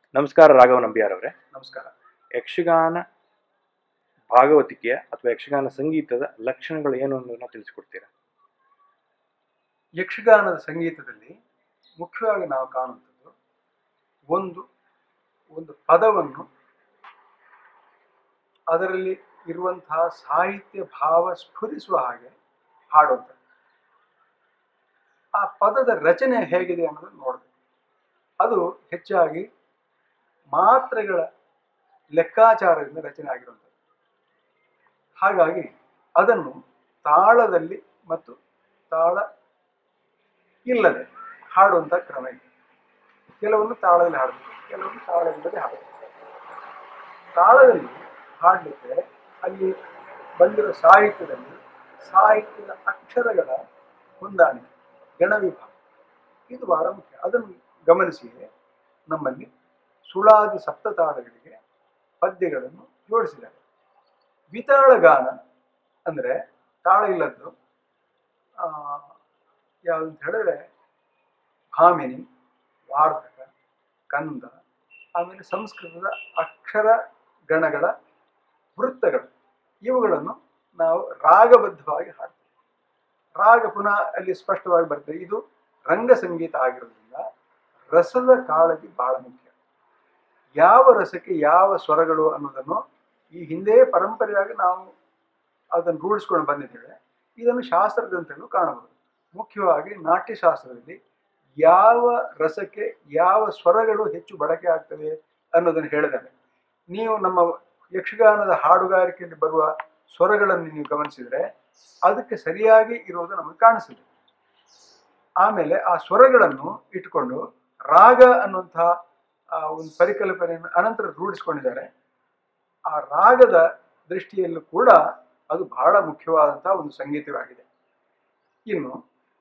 ನಮಸ್ಕಾರ ರಾಘವ ನಂಬಿಯಾರ್ ಅವರೇ ನಮಸ್ಕಾರ ಯಕ್ಷಗಾನ ಭಾಗವತಿಕೆಯ ಅಥವಾ ಯಕ್ಷಗಾನ ಸಂಗೀತದ ಲಕ್ಷಣಗಳು ಏನು ಅನ್ನೋದನ್ನ ತಿಳಿಸ್ಕೊಡ್ತೀರಾ ಯಕ್ಷಗಾನದ ಸಂಗೀತದಲ್ಲಿ ಮುಖ್ಯವಾಗಿ ನಾವು ಕಾಣುವಂಥದ್ದು ಒಂದು ಒಂದು ಪದವನ್ನು ಅದರಲ್ಲಿ ಇರುವಂತಹ ಸಾಹಿತ್ಯ ಭಾವ ಸ್ಫುರಿಸುವ ಹಾಗೆ ಹಾಡುವಂಥದ್ದು ಆ ಪದದ ರಚನೆ ಹೇಗಿದೆ ಅನ್ನೋದನ್ನು ನೋಡಬೇಕು ಅದು ಹೆಚ್ಚಾಗಿ ಮಾತ್ರೆಗಳ ಲೆಕ್ಕಾಚಾರದಿಂದ ರಚನೆ ಆಗಿರುವಂಥದ್ದು ಹಾಗಾಗಿ ಅದನ್ನು ತಾಳದಲ್ಲಿ ಮತ್ತು ತಾಳ ಇಲ್ಲದೆ ಹಾಡುವಂಥ ಕ್ರಮ ಇದೆ ಕೆಲವೊಂದು ತಾಳದಲ್ಲಿ ಹಾಡಬೇಕು ಕೆಲವೊಂದು ತಾಳ ಇಲ್ಲದೆ ಹಾಡಬೇಕು ತಾಳದಲ್ಲಿ ಹಾಡಲಿಕ್ಕೆ ಅಲ್ಲಿ ಬಂದಿರೋ ಸಾಹಿತ್ಯದಲ್ಲಿ ಸಾಹಿತ್ಯದ ಅಕ್ಷರಗಳ ಹೊಂದಾಣಿಕೆ ಗಣವಿಭಾಗ ಇದು ಬಹಳ ಮುಖ್ಯ ಅದನ್ನು ಗಮನಿಸಿ ನಮ್ಮಲ್ಲಿ ಸುಳಾದಿ ಸಪ್ತತಾಳಗಳಿಗೆ ಪದ್ಯಗಳನ್ನು ಜೋಡಿಸಿದ್ದಾರೆ ವಿತಾಳ ಗಾನ ಅಂದರೆ ತಾಳ ಇಲ್ಲದ್ದು ಆ, ಯಾವುದಂತ ಹೇಳಿದ್ರೆ ಭಾಮಿನಿ ವಾರ್ಧಕ ಕಂದ ಆಮೇಲೆ ಸಂಸ್ಕೃತದ ಅಕ್ಷರ ಗಣಗಳ ವೃತ್ತಗಳು ಇವುಗಳನ್ನು ನಾವು ರಾಗಬದ್ಧವಾಗಿ ಹಾಡ್ತೇವೆ ರಾಗ ಪುನಃ ಅಲ್ಲಿ ಸ್ಪಷ್ಟವಾಗಿ ಬರ್ತದೆ ಇದು ರಂಗ ಸಂಗೀತ ಆಗಿರೋದ್ರಿಂದ ರಸದ ಕಾಳಜಿ ಬಹಳ ಮುಖ್ಯ ಯಾವ ರಸಕ್ಕೆ ಯಾವ ಸ್ವರಗಳು ಅನ್ನೋದನ್ನು ಈ ಹಿಂದೆ ಪರಂಪರೆಯಾಗಿ ನಾವು ಅದನ್ನು ರೂಢಿಸ್ಕೊಂಡು ಬಂದಿದ್ದೇವೆ ಇದನ್ನು ಶಾಸ್ತ್ರ ಗ್ರಂಥಗಳು ಕಾಣಬಹುದು ಮುಖ್ಯವಾಗಿ ನಾಟ್ಯಶಾಸ್ತ್ರದಲ್ಲಿ ಯಾವ ರಸಕ್ಕೆ ಯಾವ ಸ್ವರಗಳು ಹೆಚ್ಚು ಬಳಕೆ ಆಗ್ತವೆ ಅನ್ನೋದನ್ನು ಹೇಳಿದ್ದಾರೆ ನೀವು ನಮ್ಮ ಯಕ್ಷಗಾನದ ಹಾಡುಗಾರಿಕೆಯಲ್ಲಿ ಬರುವ ಸ್ವರಗಳನ್ನು ನೀವು ಗಮನಿಸಿದರೆ ಅದಕ್ಕೆ ಸರಿಯಾಗಿ ಇರೋದು ನಮಗೆ ಕಾಣಿಸ್ತದೆ ಆಮೇಲೆ ಆ ಸ್ವರಗಳನ್ನು ಇಟ್ಕೊಂಡು ರಾಗ ಅನ್ನುವಂತಹ ಆ ಒಂದು ಪರಿಕಲ್ಪನೆಯನ್ನು ಅನಂತರ ರೂಢಿಸ್ಕೊಂಡಿದ್ದಾರೆ ಆ ರಾಗದ ದೃಷ್ಟಿಯಲ್ಲೂ ಕೂಡ ಅದು ಬಹಳ ಮುಖ್ಯವಾದಂತಹ ಒಂದು ಸಂಗೀತವಾಗಿದೆ ಇನ್ನು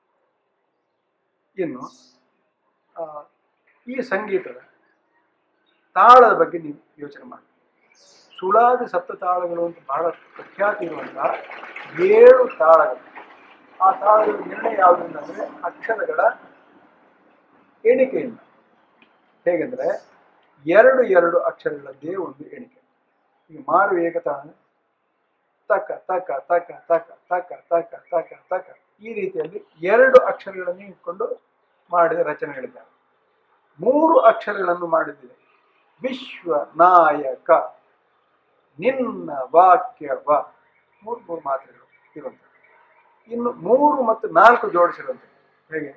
ಇನ್ನು ಆ, ಈ ಸಂಗೀತದ ತಾಳದ ಬಗ್ಗೆ ನೀವು ಯೋಚನೆ ಮಾಡಿ ಸುಳಾದಿ ಸಪ್ತ ತಾಳಗಳು ಅಂತ ಬಹಳ ಪ್ರಖ್ಯಾತಿ ಇರುವಂತಹ ಏಳು ತಾಳಗಳು ಆ ತಾಳಗಳ ನಿರ್ಣಯ ಯಾವುದರಿಂದ ಅಂದರೆ ಅಕ್ಷರಗಳ ಎಣಿಕೆಯಿಂದ ಹೇಗೆಂದರೆ ಎರಡು ಎರಡು ಅಕ್ಷರಗಳದ್ದೇ ಒಂದು ಎಣಿಕೆ ಈಗ ಮಾರು ಏಕತಾಳ ತಕ ತಕ ತಕ ತಕ ತಕ ತಕ ತಕ ತಕ ಈ ರೀತಿಯಲ್ಲಿ ಎರಡು ಅಕ್ಷರಗಳನ್ನು ಇಟ್ಕೊಂಡು ಮಾಡಿದ ರಚನೆಗಳಿದ್ದಾವೆ ಮೂರು ಅಕ್ಷರಗಳನ್ನು ಮಾಡಿದ್ದಿದೆ ವಿಶ್ವ ನಾಯಕ ನಿನ್ನ ವಾಕ್ಯವ ಮೂರು ಮೂರು ಮಾತ್ರೆಗಳು ಇರುವಂಥದ್ದು ಇನ್ನು ಮೂರು ಮತ್ತು ನಾಲ್ಕು ಜೋಡಿಸಿರುವಂಥದ್ದು ಹೇಗೆ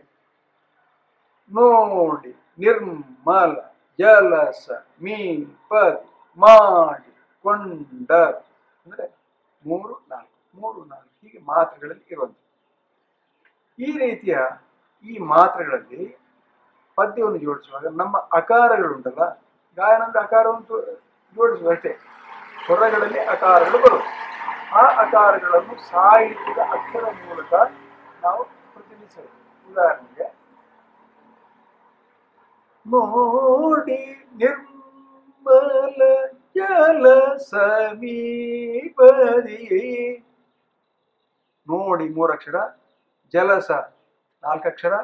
ನೋಡಿ ನಿರ್ಮಲ ಜಲಸ ಮೀ ಪದಿ ಮಾಡಿ ಕೊಂಡ ಅಂದರೆ ಮೂರು ನಾಲ್ಕು ಮೂರು ನಾಲ್ಕು ಹೀಗೆ ಮಾತ್ರೆಗಳಲ್ಲಿ ಇರುವಂಥದ್ದು ಈ ರೀತಿಯ ಈ ಮಾತ್ರೆಗಳಲ್ಲಿ ಪದ್ಯವನ್ನು ಜೋಡಿಸುವಾಗ ನಮ್ಮ ಅಕಾರಗಳುಂಟಲ್ಲ ಗಾಯನ ಅಂದ್ರೆ ಅಕಾರವನ್ನು ಜೋ- ಜೋಡಿಸುವ ಅಷ್ಟೇ ಸ್ವರಗಳಲ್ಲಿ ಅಕಾರಗಳು ಬರುವುದು ಆ ಅಕಾರಗಳನ್ನು ಸಾಹಿತ್ಯದ ಅಕ್ಷರ ಮೂಲಕ ನಾವು ಪ್ರತಿನಿಧಿಸಬೇಕು ಉದಾಹರಣೆಗೆ ನೋಡಿ ನಿರ್ಮಲ ಜಲ ಸಮೀಪದಿ ನೋಡಿ ಮೂರಕ್ಷರ ಜಲಸ ನಾಲ್ಕಕ್ಷರ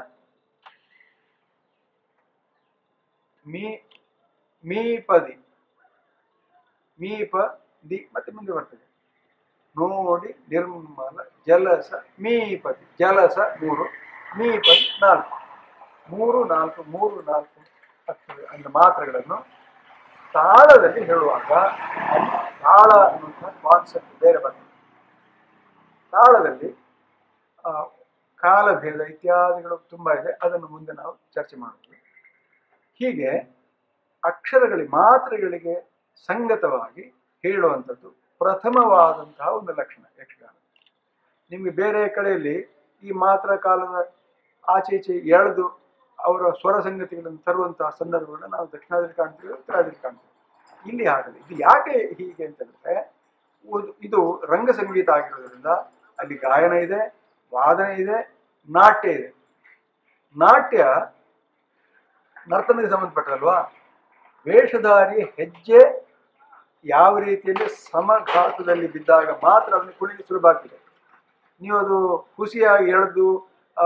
ಮೀ ಮೀಪದಿ ಮೀಪ ದಿ ಮತ್ತೆ ಮುಂದೆ ಬರ್ತದೆ ನೋಡಿ ನಿರ್ಮಲ ಜಲಸ ಮೀಪದಿ ಜಲಸ ಮೂರು ಮೀಪದಿ ನಾಲ್ಕು ಮೂರು ನಾಲ್ಕು ಮೂರು ನಾಲ್ಕು ಅಕ್ಷರ ಅಂದ್ರೆ ಮಾತ್ರೆಗಳನ್ನು ತಾಳದಲ್ಲಿ ಹೇಳುವಾಗ ಅಲ್ಲಿ ತಾಳ ಅನ್ನುವಂಥ ಕಾನ್ಸೆಪ್ಟ್ ಬೇರೆ ಬರ್ತದೆ ತಾಳದಲ್ಲಿ ಆ, ಕಾಲಭೇದ ಇತ್ಯಾದಿಗಳು ತುಂಬ ಇದೆ ಅದನ್ನು ಮುಂದೆ ನಾವು ಚರ್ಚೆ ಮಾಡ್ತೀವಿ ಹೀಗೆ ಅಕ್ಷರಗಳಿಗೆ ಮಾತ್ರೆಗಳಿಗೆ ಸಂಗತವಾಗಿ ಹೇಳುವಂಥದ್ದು ಪ್ರಥಮವಾದಂತಹ ಒಂದು ಲಕ್ಷಣ ಯಕ್ಷಗಾನ ನಿಮಗೆ ಬೇರೆ ಕಡೆಯಲ್ಲಿ ಈ ಮಾತ್ರ ಕಾಲದ ಆಚೆ ಈಚೆ ಎಳೆದು ಅವರ ಸ್ವರ ಸಂಗತಿಗಳನ್ನು ತರುವಂತಹ ಸಂದರ್ಭಗಳನ್ನ ನಾವು ದಕ್ಷಿಣಾದಿಯಲ್ಲಿ ಕಾಣ್ತೀವಿ ಉತ್ತರಾದಿಯಲ್ಲಿ ಕಾಣ್ತೀವಿ ಇಲ್ಲಿ ಆಗಲ್ಲ ಇದು ಯಾಕೆ ಹೀಗೆ ಅಂತ ಹೇಳಿದ್ರೆ ಒಂದು- ಇದು ರಂಗ ಸಂಗೀತ ಆಗಿರೋದ್ರಿಂದ ಅಲ್ಲಿ ಗಾಯನ ಇದೆ ವಾದನೆ ಇದೆ ನಾಟ್ಯ ಇದೆ ನಾಟ್ಯ ನರ್ತನಕ್ಕೆ ಸಂಬಂಧಪಟ್ಟಲ್ವಾ ವೇಷಧಾರಿಯ ಹೆಜ್ಜೆ ಯಾವ ರೀತಿಯಲ್ಲಿ ಸಮಘಾತದಲ್ಲಿ ಬಿದ್ದಾಗ ಮಾತ್ರ ಅದನ್ನು ಕುಣಿಗೆ ಸುಲಭ ಆಗ್ತದೆ ನೀವು ಅದು ಹುಸಿಯಾಗಿ ಎಳೆದು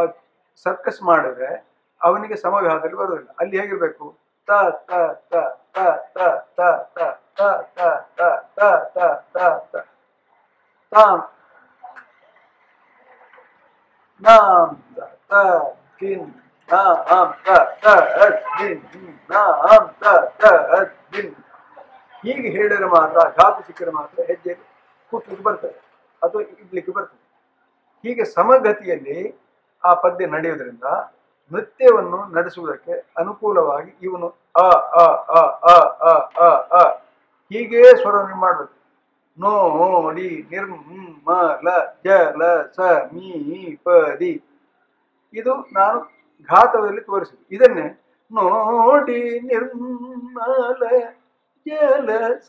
ಸರ್ಕಸ್ ಮಾಡಿದ್ರೆ ಅವನಿಗೆ ಸಮಘಾತದಲ್ಲಿ ಬರೋದಿಲ್ಲ ಅಲ್ಲಿ ಹೇಗಿರ್ಬೇಕು ತ ತ ತ ತ ತ ತ ತ ತ ತ ತ ತ ತ ತ ತ ತಾಂ ನಾಂ ತ ತ ಕಿನ್ ನಾಂ ತ ತ ಅದ್ ಕಿನ್ ನಾಂ ತ ತ ಅದ್ ಕಿನ್ ಹೀಗೆ ಹೇಳಿದ್ರೆ ಮಾತ್ರ ಘಾತು ಸಿಕ್ಕರೆ ಮಾತ್ರ ಹೆಜ್ಜೆ ಕೂತ್ಲಿಕ್ಕೆ ಬರ್ತದೆ ಅಥವಾ ಇಡ್ಲಿಕ್ಕೆ ಬರ್ತದೆ ಹೀಗೆ ಸಮಗತಿಯಲ್ಲಿ ಆ ಪದ್ಯ ನಡೆಯುವುದರಿಂದ ನೃತ್ಯವನ್ನು ನಡೆಸುವುದಕ್ಕೆ ಅನುಕೂಲವಾಗಿ ಇವನು ಅ ಅ ಅ ಅ ಅ ಅ ಅ ಹೀಗೇ ಸ್ವರವನ್ನು ಮಾಡಬೇಕು ನೋಡಿ ನಿರ್ಮಲ ಜಲ ಸ ಮೀ ಪದಿ ಇದು ನಾನು ಘಾತದಲ್ಲಿ ತೋರಿಸಿದೆ ಇದನ್ನೇ ನೋಡಿ ನಿರ್ಮಲ ಜಲ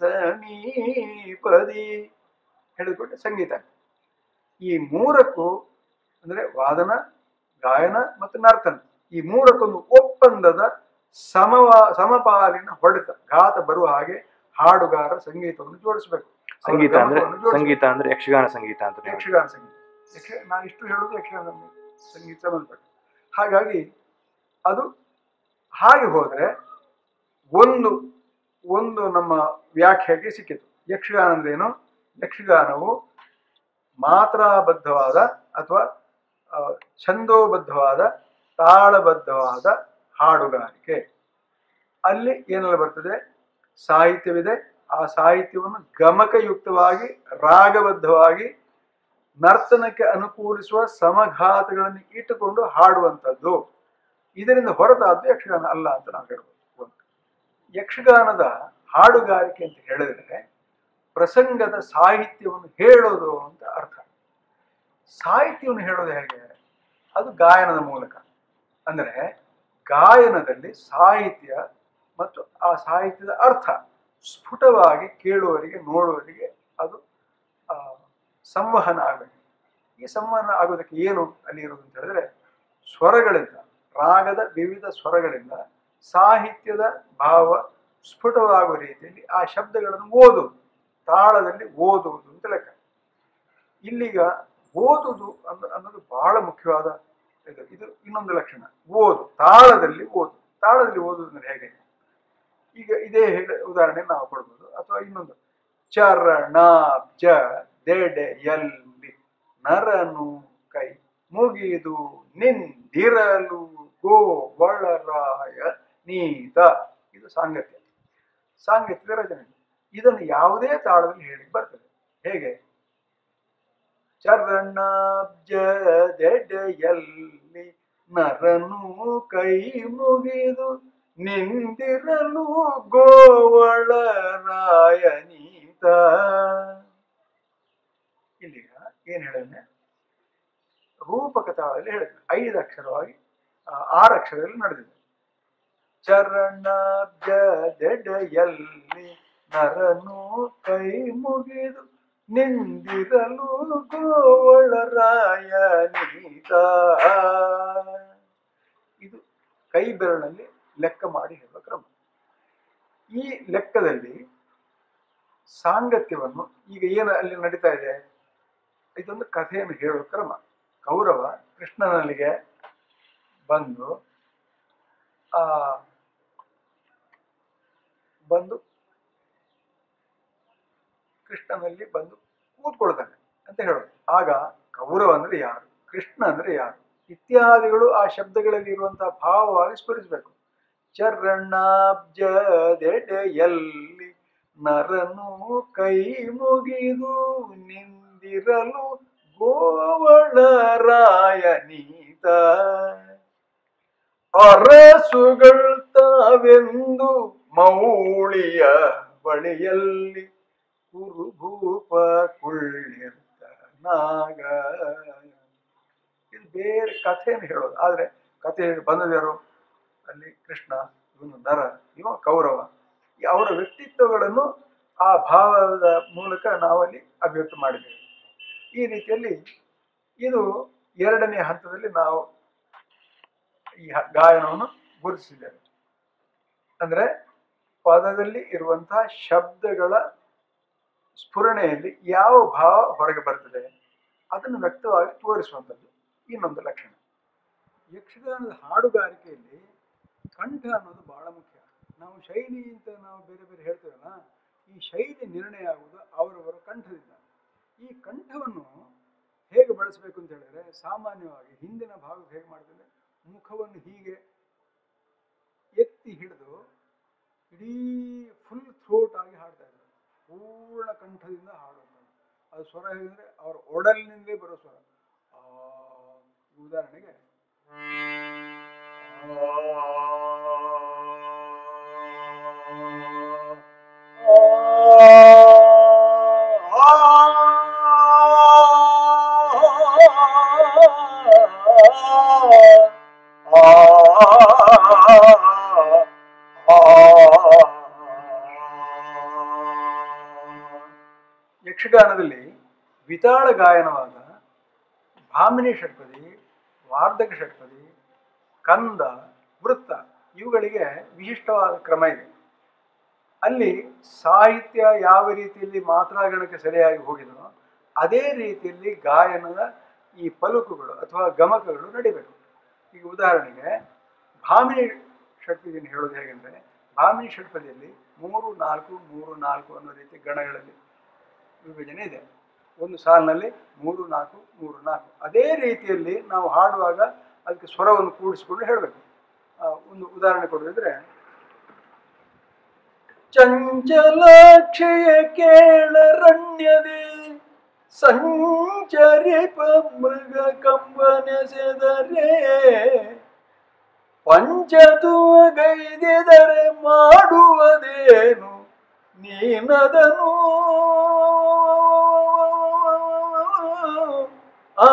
ಸಮೀಪದಿ ಹೇಳಿಕೊಟ್ಟೆ ಸಂಗೀತ ಈ ಮೂರಕ್ಕೂ ಅಂದ್ರೆ ವಾದನ ಗಾಯನ ಮತ್ತು ನರ್ತನ ಈ ಮೂರಕ್ಕೊಂದು ಒಪ್ಪಂದದ ಸಮವಾ ಸಮಪಾಲಿನ ಹೊಡೆತ ಘಾತ ಬರುವ ಹಾಗೆ ಹಾಡುಗಾರ ಸಂಗೀತವನ್ನು ಜೋಡಿಸಬೇಕು ಅವರ ಸಂಗೀತ ಅಂದ್ರೆ ಗಮಕವನ್ನು ಜೋಡಿಸ್ಬೇಕು. ಸಂಗೀತ ಅಂದ್ರೆ ಯಕ್ಷಗಾನ ಸಂಗೀತ ಅಂತ ನೀವು ಯಕ್ಷಗಾನ ಸಂಗೀತ ಯಕ್ಷ ನಾನು ಇಷ್ಟು ಹೇಳೋದು ಯಕ್ಷಗಾನ ಸಂಗೀತ ಸಂಬಂಧಪಟ್ಟ ಹಾಗಾಗಿ ಅದು ಹಾಗೆ ಹೋದ್ರೆ ಒಂದು ಒಂದು ನಮ್ಮ ವ್ಯಾಖ್ಯೆಗೆ ಸಿಕ್ಕಿತು ಯಕ್ಷಗಾನ ಅಂದ್ರೇನು ಯಕ್ಷಗಾನವು ಮಾತ್ರಾಬದ್ಧವಾದ ಅಥವಾ ಆ, ಛಂದೋಬದ್ಧವಾದ ತಾಳಬದ್ಧವಾದ ಹಾಡುಗಾರಿಕೆ ಅಲ್ಲಿ ಏನೆಲ್ಲ ಬರ್ತದೆ ಸಾಹಿತ್ಯವಿದೆ ಆ ಸಾಹಿತ್ಯವನ್ನು ಗಮಕಯುಕ್ತವಾಗಿ ರಾಗಬದ್ಧವಾಗಿ ನರ್ತನಕ್ಕೆ ಅನುಕೂಲಿಸುವ ಸಮಘಾತಗಳನ್ನು ಇಟ್ಟುಕೊಂಡು ಹಾಡುವಂಥದ್ದು ಇದರಿಂದ ಹೊರತಾದ್ದು ಯಕ್ಷಗಾನ ಅಲ್ಲ ಅಂತ ನಾವು ಹೇಳ್ಬೋದು ಒಂದು. ಯಕ್ಷಗಾನದ ಹಾಡುಗಾರಿಕೆ ಅಂತ ಹೇಳಿದ್ರೆ ಪ್ರಸಂಗದ ಸಾಹಿತ್ಯವನ್ನು ಹೇಳೋದು ಅಂತ ಅರ್ಥ ಸಾಹಿತ್ಯವನ್ನು ಹೇಳೋದು ಹೇಗೆ ಅದು ಗಾಯನದ ಮೂಲಕ ಅಂದರೆ ಗಾಯನದಲ್ಲಿ ಸಾಹಿತ್ಯ ಮತ್ತು ಆ ಸಾಹಿತ್ಯದ ಅರ್ಥ ಸ್ಫುಟವಾಗಿ ಕೇಳುವವರಿಗೆ ನೋಡುವವರಿಗೆ ಅದು ಆ, ಸಂವಹನ ಆಗಬೇಕು ಈ ಸಂವಹನ ಆಗೋದಕ್ಕೆ ಏನು ಅಲ್ಲಿ ಇರೋದು ಅಂತ ಹೇಳಿದ್ರೆ ಸ್ವರಗಳಿಂದ ರಾಗದ ವಿವಿಧ ಸ್ವರಗಳಿಂದ ಸಾಹಿತ್ಯದ ಭಾವ ಸ್ಫುಟವಾಗುವ ರೀತಿಯಲ್ಲಿ ಆ ಶಬ್ದಗಳನ್ನು ಓದುವುದು ತಾಳದಲ್ಲಿ ಓದುವುದು ಅಂತ ಲೆಕ್ಕ ಇಲ್ಲಿಗ ಓದುವುದು ಅನ್ನೋ ಅನ್ನೋದು ಬಹಳ ಮುಖ್ಯವಾದ ಇದು ಇದು ಇನ್ನೊಂದು ಲಕ್ಷಣ ಓದು ತಾಳದಲ್ಲಿ ಓದು ತಾಳದಲ್ಲಿ ಓದುವುದು ಅಂದ್ರೆ ಹೇಗೆ ಈಗ ಇದೇ ಹೇಳ ಉದಾಹರಣೆ ನಾವು ಕೊಡ್ಬೋದು ಅಥವಾ ಇನ್ನೊಂದು ಚರಣಾಬ್ಜ ದೆಡೆ ಎಲ್ಲಿ ನರನು ಕೈ ಮುಗಿದು ನಿಂದಿರಲು ಗೋ ಬಳರಾಯ ನೀತ ಇದು ಸಾಂಗತ್ಯ ಸಾಂಗತ್ಯದ ರಚನೆ ಇದನ್ನು ಯಾವುದೇ ತಾಳದಲ್ಲಿ ಹೇಳಿ ಬರ್ತದೆ ಹೇಗೆ ಚರಣಾಬ್ಜ ದೆಡೆಯಲ್ಲಿ ನರನು ಕೈ ಮುಗಿದು ನಿಂದಿರಲು ಗೋವಳರಾಯನೀತ ಇಲ್ಲಿಗ ಏನ್ ಹೇಳನೆ ರೂಪಕ ತಾಳದಲ್ಲಿ ಹೇಳಿದೆ ಐದು ಅಕ್ಷರವಾಗಿ ಆ, ಆರು ಅಕ್ಷರದಲ್ಲಿ ನಡೆದಿದೆ ಚರಣಾಬ್ಜ ದೆಡೆಯಲ್ಲಿ ನರನು ಕೈ ಮುಗಿದು ನಿಂದಿರಲು ಗೋವಳರಾಯನೀತ ಇದು ಕೈ ಬೆರಳಲ್ಲಿ ಲೆಕ್ಕ ಮಾಡಿ ಹೇಳುವ ಕ್ರಮ ಈ ಲೆಕ್ಕದಲ್ಲಿ ಸಾಂಗತ್ಯವನ್ನು ಈಗ ಏನು ಅಲ್ಲಿ ನಡೀತಾ ಇದೆ ಇದೊಂದು ಕಥೆಯನ್ನು ಹೇಳುವ ಕ್ರಮ ಕೌರವ ಕೃಷ್ಣನಲ್ಲಿಗೆ ಬಂದು ಆ ಬಂದು ಕೃಷ್ಣನಲ್ಲಿ ಬಂದು ಕೂತ್ಕೊಳ್ತಾನೆ ಅಂತ ಹೇಳೋದು ಆಗ ಕೌರವ ಅಂದ್ರೆ ಯಾರು ಕೃಷ್ಣ ಅಂದ್ರೆ ಯಾರು ಇತ್ಯಾದಿಗಳು ಆ ಶಬ್ದಗಳಲ್ಲಿ ಇರುವಂತಹ ಭಾವವಾಗಿ ಸ್ಫುರಿಸಬೇಕು ಚರಣಾಬ್ಜದೆಡೆಯಲ್ಲಿ ನರನು ಕೈ ಮುಗಿದು ನಿಂದಿರಲು ಗೋವಳರಾಯನೀತ ಅರಸುಗಳು ತಾವೆಂದು ಮೌಳಿಯ ಬಳಿಯಲ್ಲಿ ಕುರುಭೂಪ ಕುಳ್ಳಿರ್ತ ನಾಗ ಇದು ಬೇರೆ ಕಥೆಯನ್ನು ಹೇಳೋದು ಆದ್ರೆ ಕಥೆ ಹೇಳಿ ಬಂದದ್ಯಾರು ಅಲ್ಲಿ ಕೃಷ್ಣ ಇವನು ನರ ಇವ ಕೌರವ ಈ ಅವರ ವ್ಯಕ್ತಿತ್ವಗಳನ್ನು ಆ ಭಾವದ ಮೂಲಕ ನಾವಲ್ಲಿ ಅಭಿವ್ಯಕ್ತ ಮಾಡಿದ್ದೇವೆ ಈ ರೀತಿಯಲ್ಲಿ ಇದು ಎರಡನೇ ಹಂತದಲ್ಲಿ ನಾವು ಈ ಹ- ಗಾಯನವನ್ನು ಗುರುತಿಸಿದ್ದೇವೆ ಅಂದ್ರೆ ಪದದಲ್ಲಿ ಇರುವಂತಹ ಶಬ್ದಗಳ ಸ್ಫುರಣೆಯಲ್ಲಿ ಯಾವ ಭಾವ ಹೊರಗೆ ಬರ್ತದೆ ಅದನ್ನು ವ್ಯಕ್ತವಾಗಿ ತೋರಿಸುವಂಥದ್ದು ಇನ್ನೊಂದು ಲಕ್ಷಣ ಯಕ್ಷಗಾನದ ಹಾಡುಗಾರಿಕೆಯಲ್ಲಿ ಕಂಠ ಅನ್ನೋದು ಬಹಳ ಮುಖ್ಯ ನಾವು ಶೈಲಿ ಅಂತ ನಾವು ಬೇರೆ ಬೇರೆ ಹೇಳ್ತೇವಲ್ಲ ಈ ಶೈಲಿ ನಿರ್ಣಯ ಆಗುವುದು ಅವರವರ ಕಂಠದಿಂದ ಈ ಕಂಠವನ್ನು ಹೇಗೆ ಬಳಸಬೇಕು ಅಂತ ಹೇಳಿದ್ರೆ ಸಾಮಾನ್ಯವಾಗಿ ಹಿಂದಿನ ಭಾಗಕ್ಕೆ ಹೇಗೆ ಮಾಡ್ತೇವೆ ಮುಖವನ್ನು ಹೀಗೆ ಎತ್ತಿ ಹಿಡಿದು ಇಡೀ ಫುಲ್ ಥ್ರೋಟ್ ಆಗಿ ಹಾಡ್ತಾ ಇದ್ದಾರೆ ಪೂರ್ಣ ಕಂಠದಿಂದ ಹಾಡುವಂಥದ್ದು ಅದು ಸ್ವರ ಹೇಗೆಂದ್ರೆ ಅವರ ಒಡಲಿನಿಂದಲೇ ಬರೋ ಸ್ವರ ಆ, ಉದಾಹರಣೆಗೆ ಯಕ್ಷಗಾನದಲ್ಲಿ ವಿತಾಳ ಗಾಯನವಾದ ಭಾಮಿನಿ ಷಟ್ಪದಿ ವಾರ್ಧಕ ಷಟ್ಪದಿ ಕಂದ ವೃತ್ತ ಇವುಗಳಿಗೆ ವಿಶಿಷ್ಟವಾದ ಕ್ರಮ ಇದೆ ಅಲ್ಲಿ ಸಾಹಿತ್ಯ ಯಾವ ರೀತಿಯಲ್ಲಿ ಮಾತ್ರಾಗಣಕ್ಕೆ ಸರಿಯಾಗಿ ಹೋಗಿದೋ ಅದೇ ರೀತಿಯಲ್ಲಿ ಗಾಯನದ ಈ ಪಲುಕುಗಳು ಅಥವಾ ಗಮಕಗಳು ನಡಿಬೇಕು ಈಗ ಉದಾಹರಣೆಗೆ ಭಾಮಿನಿ ಷಟ್ಪದಿಯನ್ನು ಹೇಳೋದು ಹೇಗೆಂದರೆ ಭಾಮಿನಿ ಷಟ್ಪದಿಯಲ್ಲಿ ಮೂರು ನಾಲ್ಕು ಮೂರು ನಾಲ್ಕು ಅನ್ನೋ ರೀತಿ ಗಣಗಳಲ್ಲಿ ವಿಭಜನೆ ಇದೆ ಒಂದು ಸಾಲಿನಲ್ಲಿ ಮೂರು ನಾಲ್ಕು ಮೂರು ನಾಲ್ಕು ಅದೇ ರೀತಿಯಲ್ಲಿ ನಾವು ಹಾಡುವಾಗ ಅದಕ್ಕೆ ಸ್ವರವನ್ನು ಕೂಡಿಸಿಕೊಂಡು ಹೇಳಬೇಕು ಒಂದು ಉದಾಹರಣೆ ಕೊಡೋದಿದ್ರೆ ಚಂಚಲಾಕ್ಷಯ ಕೇಳರಣ್ಯದೆ ಸಂಚರಿಪ ಮೃಗ ಕಂಬನೆಸೆದರೆ ಪಂಚತುವಗೈದೆದರೆ ಮಾಡುವುದೇನು ನೀನದನು ಆ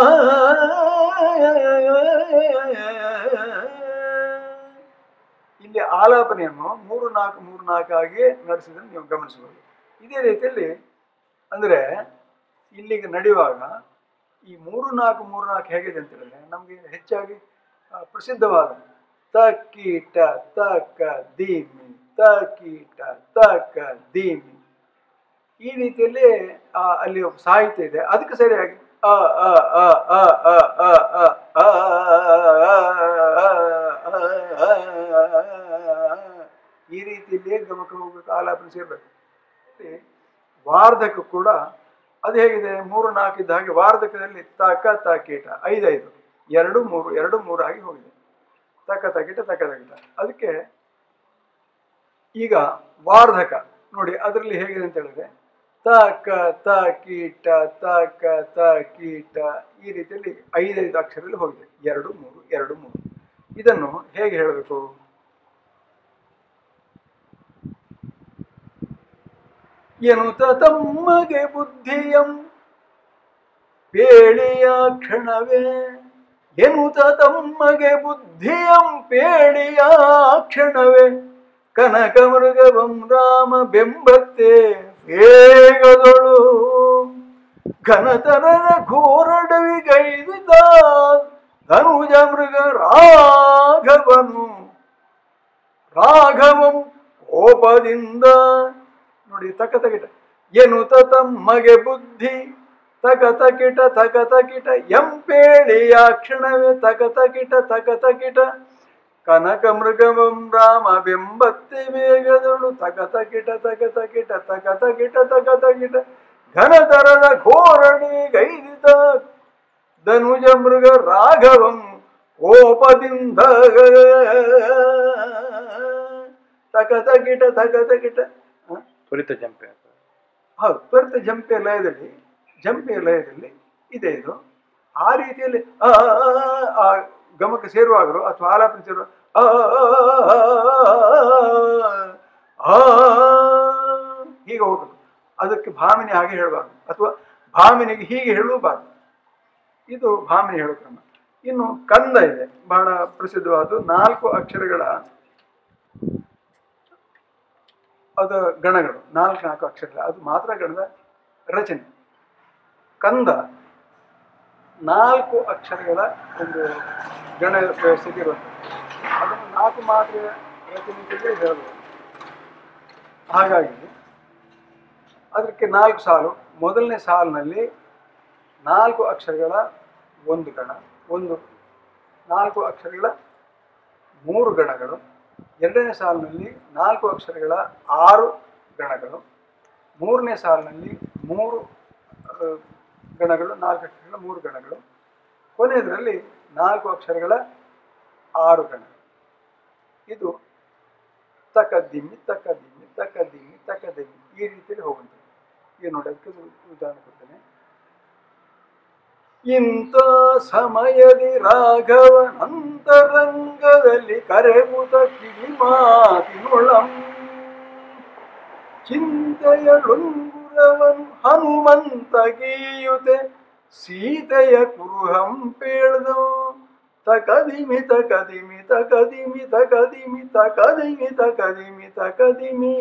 ಇಲ್ಲಿ ಆಲಾಪನೆಯನ್ನು ಮೂರು ನಾಲ್ಕು ಮೂರು ನಾಲ್ಕು ಆಗಿ ನಡೆಸಿದ್ದನ್ನು ನೀವು ಗಮನಿಸಬಹುದು ಇದೇ ರೀತಿಯಲ್ಲಿ ಅಂದರೆ ಇಲ್ಲಿಗೆ ನಡೆಯುವಾಗ ಈ ಮೂರು ನಾಲ್ಕು ಮೂರು ನಾಲ್ಕು ಹೇಗಿದೆ ಅಂತ ಹೇಳಿದ್ರೆ ನಮಗೆ ಹೆಚ್ಚಾಗಿ ಆ, ಪ್ರಸಿದ್ಧವಾದ ತಕೀಟ ತಕ ದೀಮಿ ತಕೀಟ ತಕ ದೀಮಿ ಈ ರೀತಿಯಲ್ಲಿ ಆ, ಅಲ್ಲಿ ಒಬ್ಬ ಸಾಹಿತ್ಯ ಇದೆ ಅದಕ್ಕೆ ಸರಿಯಾಗಿ ಅ ಅ ಅ ಅ ಅ ಅ ಅ ಅ ಈ ರೀತಿಯಲ್ಲಿಯೇ ಗಮಕ ಹೋಗ್ಬೇಕು ಆಲಾಪನೆ ಸೇರ್ಬೇಕು ಮತ್ತೆ ವಾರ್ಧಕ ಕೂಡ ಅದು ಹೇಗಿದೆ ಮೂರು ನಾಲ್ಕು ಇದ್ದ ಹಾಗೆ ವಾರ್ಧಕದಲ್ಲಿ ತಕ ತಕೀಟ ಐದೈದು ಎರಡು ಮೂರು ಎರಡು ಮೂರು ಆಗಿ ಹೋಗಿದೆ ತಕ ತಕೀಟ ತಕ ತಕೀಟ ಅದಕ್ಕೆ ಈಗ ವಾರ್ಧಕ ನೋಡಿ ಅದರಲ್ಲಿ ಹೇಗಿದೆ ಅಂತ ಹೇಳಿದ್ರೆ ತಕ ತ ಕೀಟ ತಕ ತ ಕೀಟ ಈ ರೀತಿಯಲ್ಲಿ ಐದೈದು ಅಕ್ಷರದಲ್ಲಿ ಹೋಗಿದೆ ಎರಡು ಮೂರು ಎರಡು ಮೂರು ಇದನ್ನು ಹೇಗೆ ಹೇಳಬೇಕು ಎನ್ನುತ್ತ ತಮ್ಮಗೆ ಬುದ್ಧಿಯಂ ಪೇಳಿಯ ಕ್ಷಣವೇ ಎನ್ನುತ್ತ ತಮ್ಮಗೆ ಬುದ್ಧಿಯಂ ಪೇಳಿಯ ಕ್ಷಣವೇ ಕನಕ ಮೃಗವಂ ರಾಮ ಬೆಂಬತ್ತೆ ವೇಗದೊಳು ಘನತರನ ಘೋರಡವಿಗೈದ ಧನುಜ ಮೃಗ ರಾಘವನು ರಾಘವಂ ಕೋಪದಿಂದ ನೋಡಿ ತಕ ತಕಿಟ ಎನ್ನುತ್ತ ತಮ್ಮಗೆ ಬುದ್ಧಿ ತಕ ತಕಿಟ ತಕ ತಕಿಟ ಎಂಪೇಳಿಯ ಕ್ಷಣವೇ ತಕ ತಕಿಟ ತಕ ತಕಿಟ ಕನಕ ಮೃಗವಂ ರಾಮ ಬೆಂಬತ್ತೆ ವೇಗದಳು ತಕ ತಕಿಟ ತಕ ತಕಿಟ ತಕ ತಕಿಟ ತಕ ತಕಿಟ ಘನತರದ ಘೋರಣಿ ಗೈದಿತ ಧನುಜ ಮೃಗ ರಾಘವಂ ಕೋಪದಿಂದ ತಕ ತಕಿಟ ತಕ ತಕಿಟ ಹ? ತ್ವರಿತ ಜಂಪೆ ಅಂತ ಹೌದು ತ್ವರಿತ ಜಂಪೆ ಲಯದಲ್ಲಿ ಜಂಪೆ ಲಯದಲ್ಲಿ ಇದೆ ಇದು ಆ ರೀತಿಯಲ್ಲಿ ಆ ಆ ಗಮಕ ಸೇರುವಾಗಲೂ ಅಥವಾ ಆಲಾಪನೆ ಸೇರುವ ಆ ಆ ಹೀಗೆ ಹೋಗಬೇಕು ಅದಕ್ಕೆ ಭಾಮಿನಿ ಹಾಗೆ ಹೇಳಬಾರ್ದು ಅಥವಾ ಭಾಮಿನಿಗೆ ಹೀಗೆ ಹೇಳಬಾರ್ದು ಇದು ಭಾಮಿನಿ ಹೇಳೋ ಕ್ರಮ ಇನ್ನು ಕಂದ ಇದೆ ಬಹಳ ಪ್ರಸಿದ್ಧವಾದ ನಾಲ್ಕು ಅಕ್ಷರಗಳ ಅದು ಗಣಗಳು ನಾಲ್ಕು ನಾಲ್ಕು ಅಕ್ಷರಗಳ ಅದು ಮಾತ್ರ ಗಣದ ರಚನೆ ಕಂದ ನಾಲ್ಕು ಅಕ್ಷರಗಳ ಒಂದು ಗಣ ವ್ಯವಸ್ಥೆಗೆ ಇರುವಂಥದ್ದು ಅದನ್ನು ನಾಲ್ಕು ಮಾತ್ರ ರಚನೆ ಅಂತಲೇ ಹೇಳ್ಬೋದು ಹಾಗಾಗಿ ಅದಕ್ಕೆ ನಾಲ್ಕು ಸಾಲು ಮೊದಲನೇ ಸಾಲಿನಲ್ಲಿ ನಾಲ್ಕು ಅಕ್ಷರಗಳ ಒಂದು ಗಣ ಒಂದು ನಾಲ್ಕು ಅಕ್ಷರಗಳ ಮೂರು ಗಣಗಳು ಎರಡನೇ ಸಾಲಿನಲ್ಲಿ ನಾಲ್ಕು ಅಕ್ಷರಗಳ ಆರು ಗಣಗಳು ಮೂರನೇ ಸಾಲಿನಲ್ಲಿ ಮೂರು ಆ, ಗಣಗಳು ನಾಲ್ಕು ಅಕ್ಷರಗಳ ಮೂರು ಗಣಗಳು ಕೊನೆಯದರಲ್ಲಿ ನಾಲ್ಕು ಅಕ್ಷರಗಳ ಆರು ಗಣಗಳು ಇದು ತಕದಿಮ್ಮಿ ತಕದಿಮ್ಮಿ ತಕದಿಮ್ಮಿ ತಕದಿಮ್ಮಿ ಈ ರೀತಿಯಲ್ಲಿ ಹೋಗುವಂಥದ್ದು ಈಗ ನೋಡಿ ಅದಕ್ಕೆ ಒಂದು ಉದಾಹರಣೆ ಕೊಡ್ತೇನೆ ಇಂಥ ಸಮಯದಿ ರಾಘವನಂತರಂಗದಲ್ಲಿ ಕರೆಬುತ ಕಿವಿ ಮಾತಿನೊಳಂ ಚಿಂತೆಯಳುಂಗುರವನು ಹನುಮಂತ ಗೀಯುತೆ ಸೀತೆಯ ಕುರುಹಂ ಪೇಳ್ದು ತಕದಿಮಿ ತಕದಿಮಿ ತಕದಿಮಿ ತಕದಿಮಿ ತಕದಿಮಿ ತಕದಿಮಿ ತಕದಿಮಿ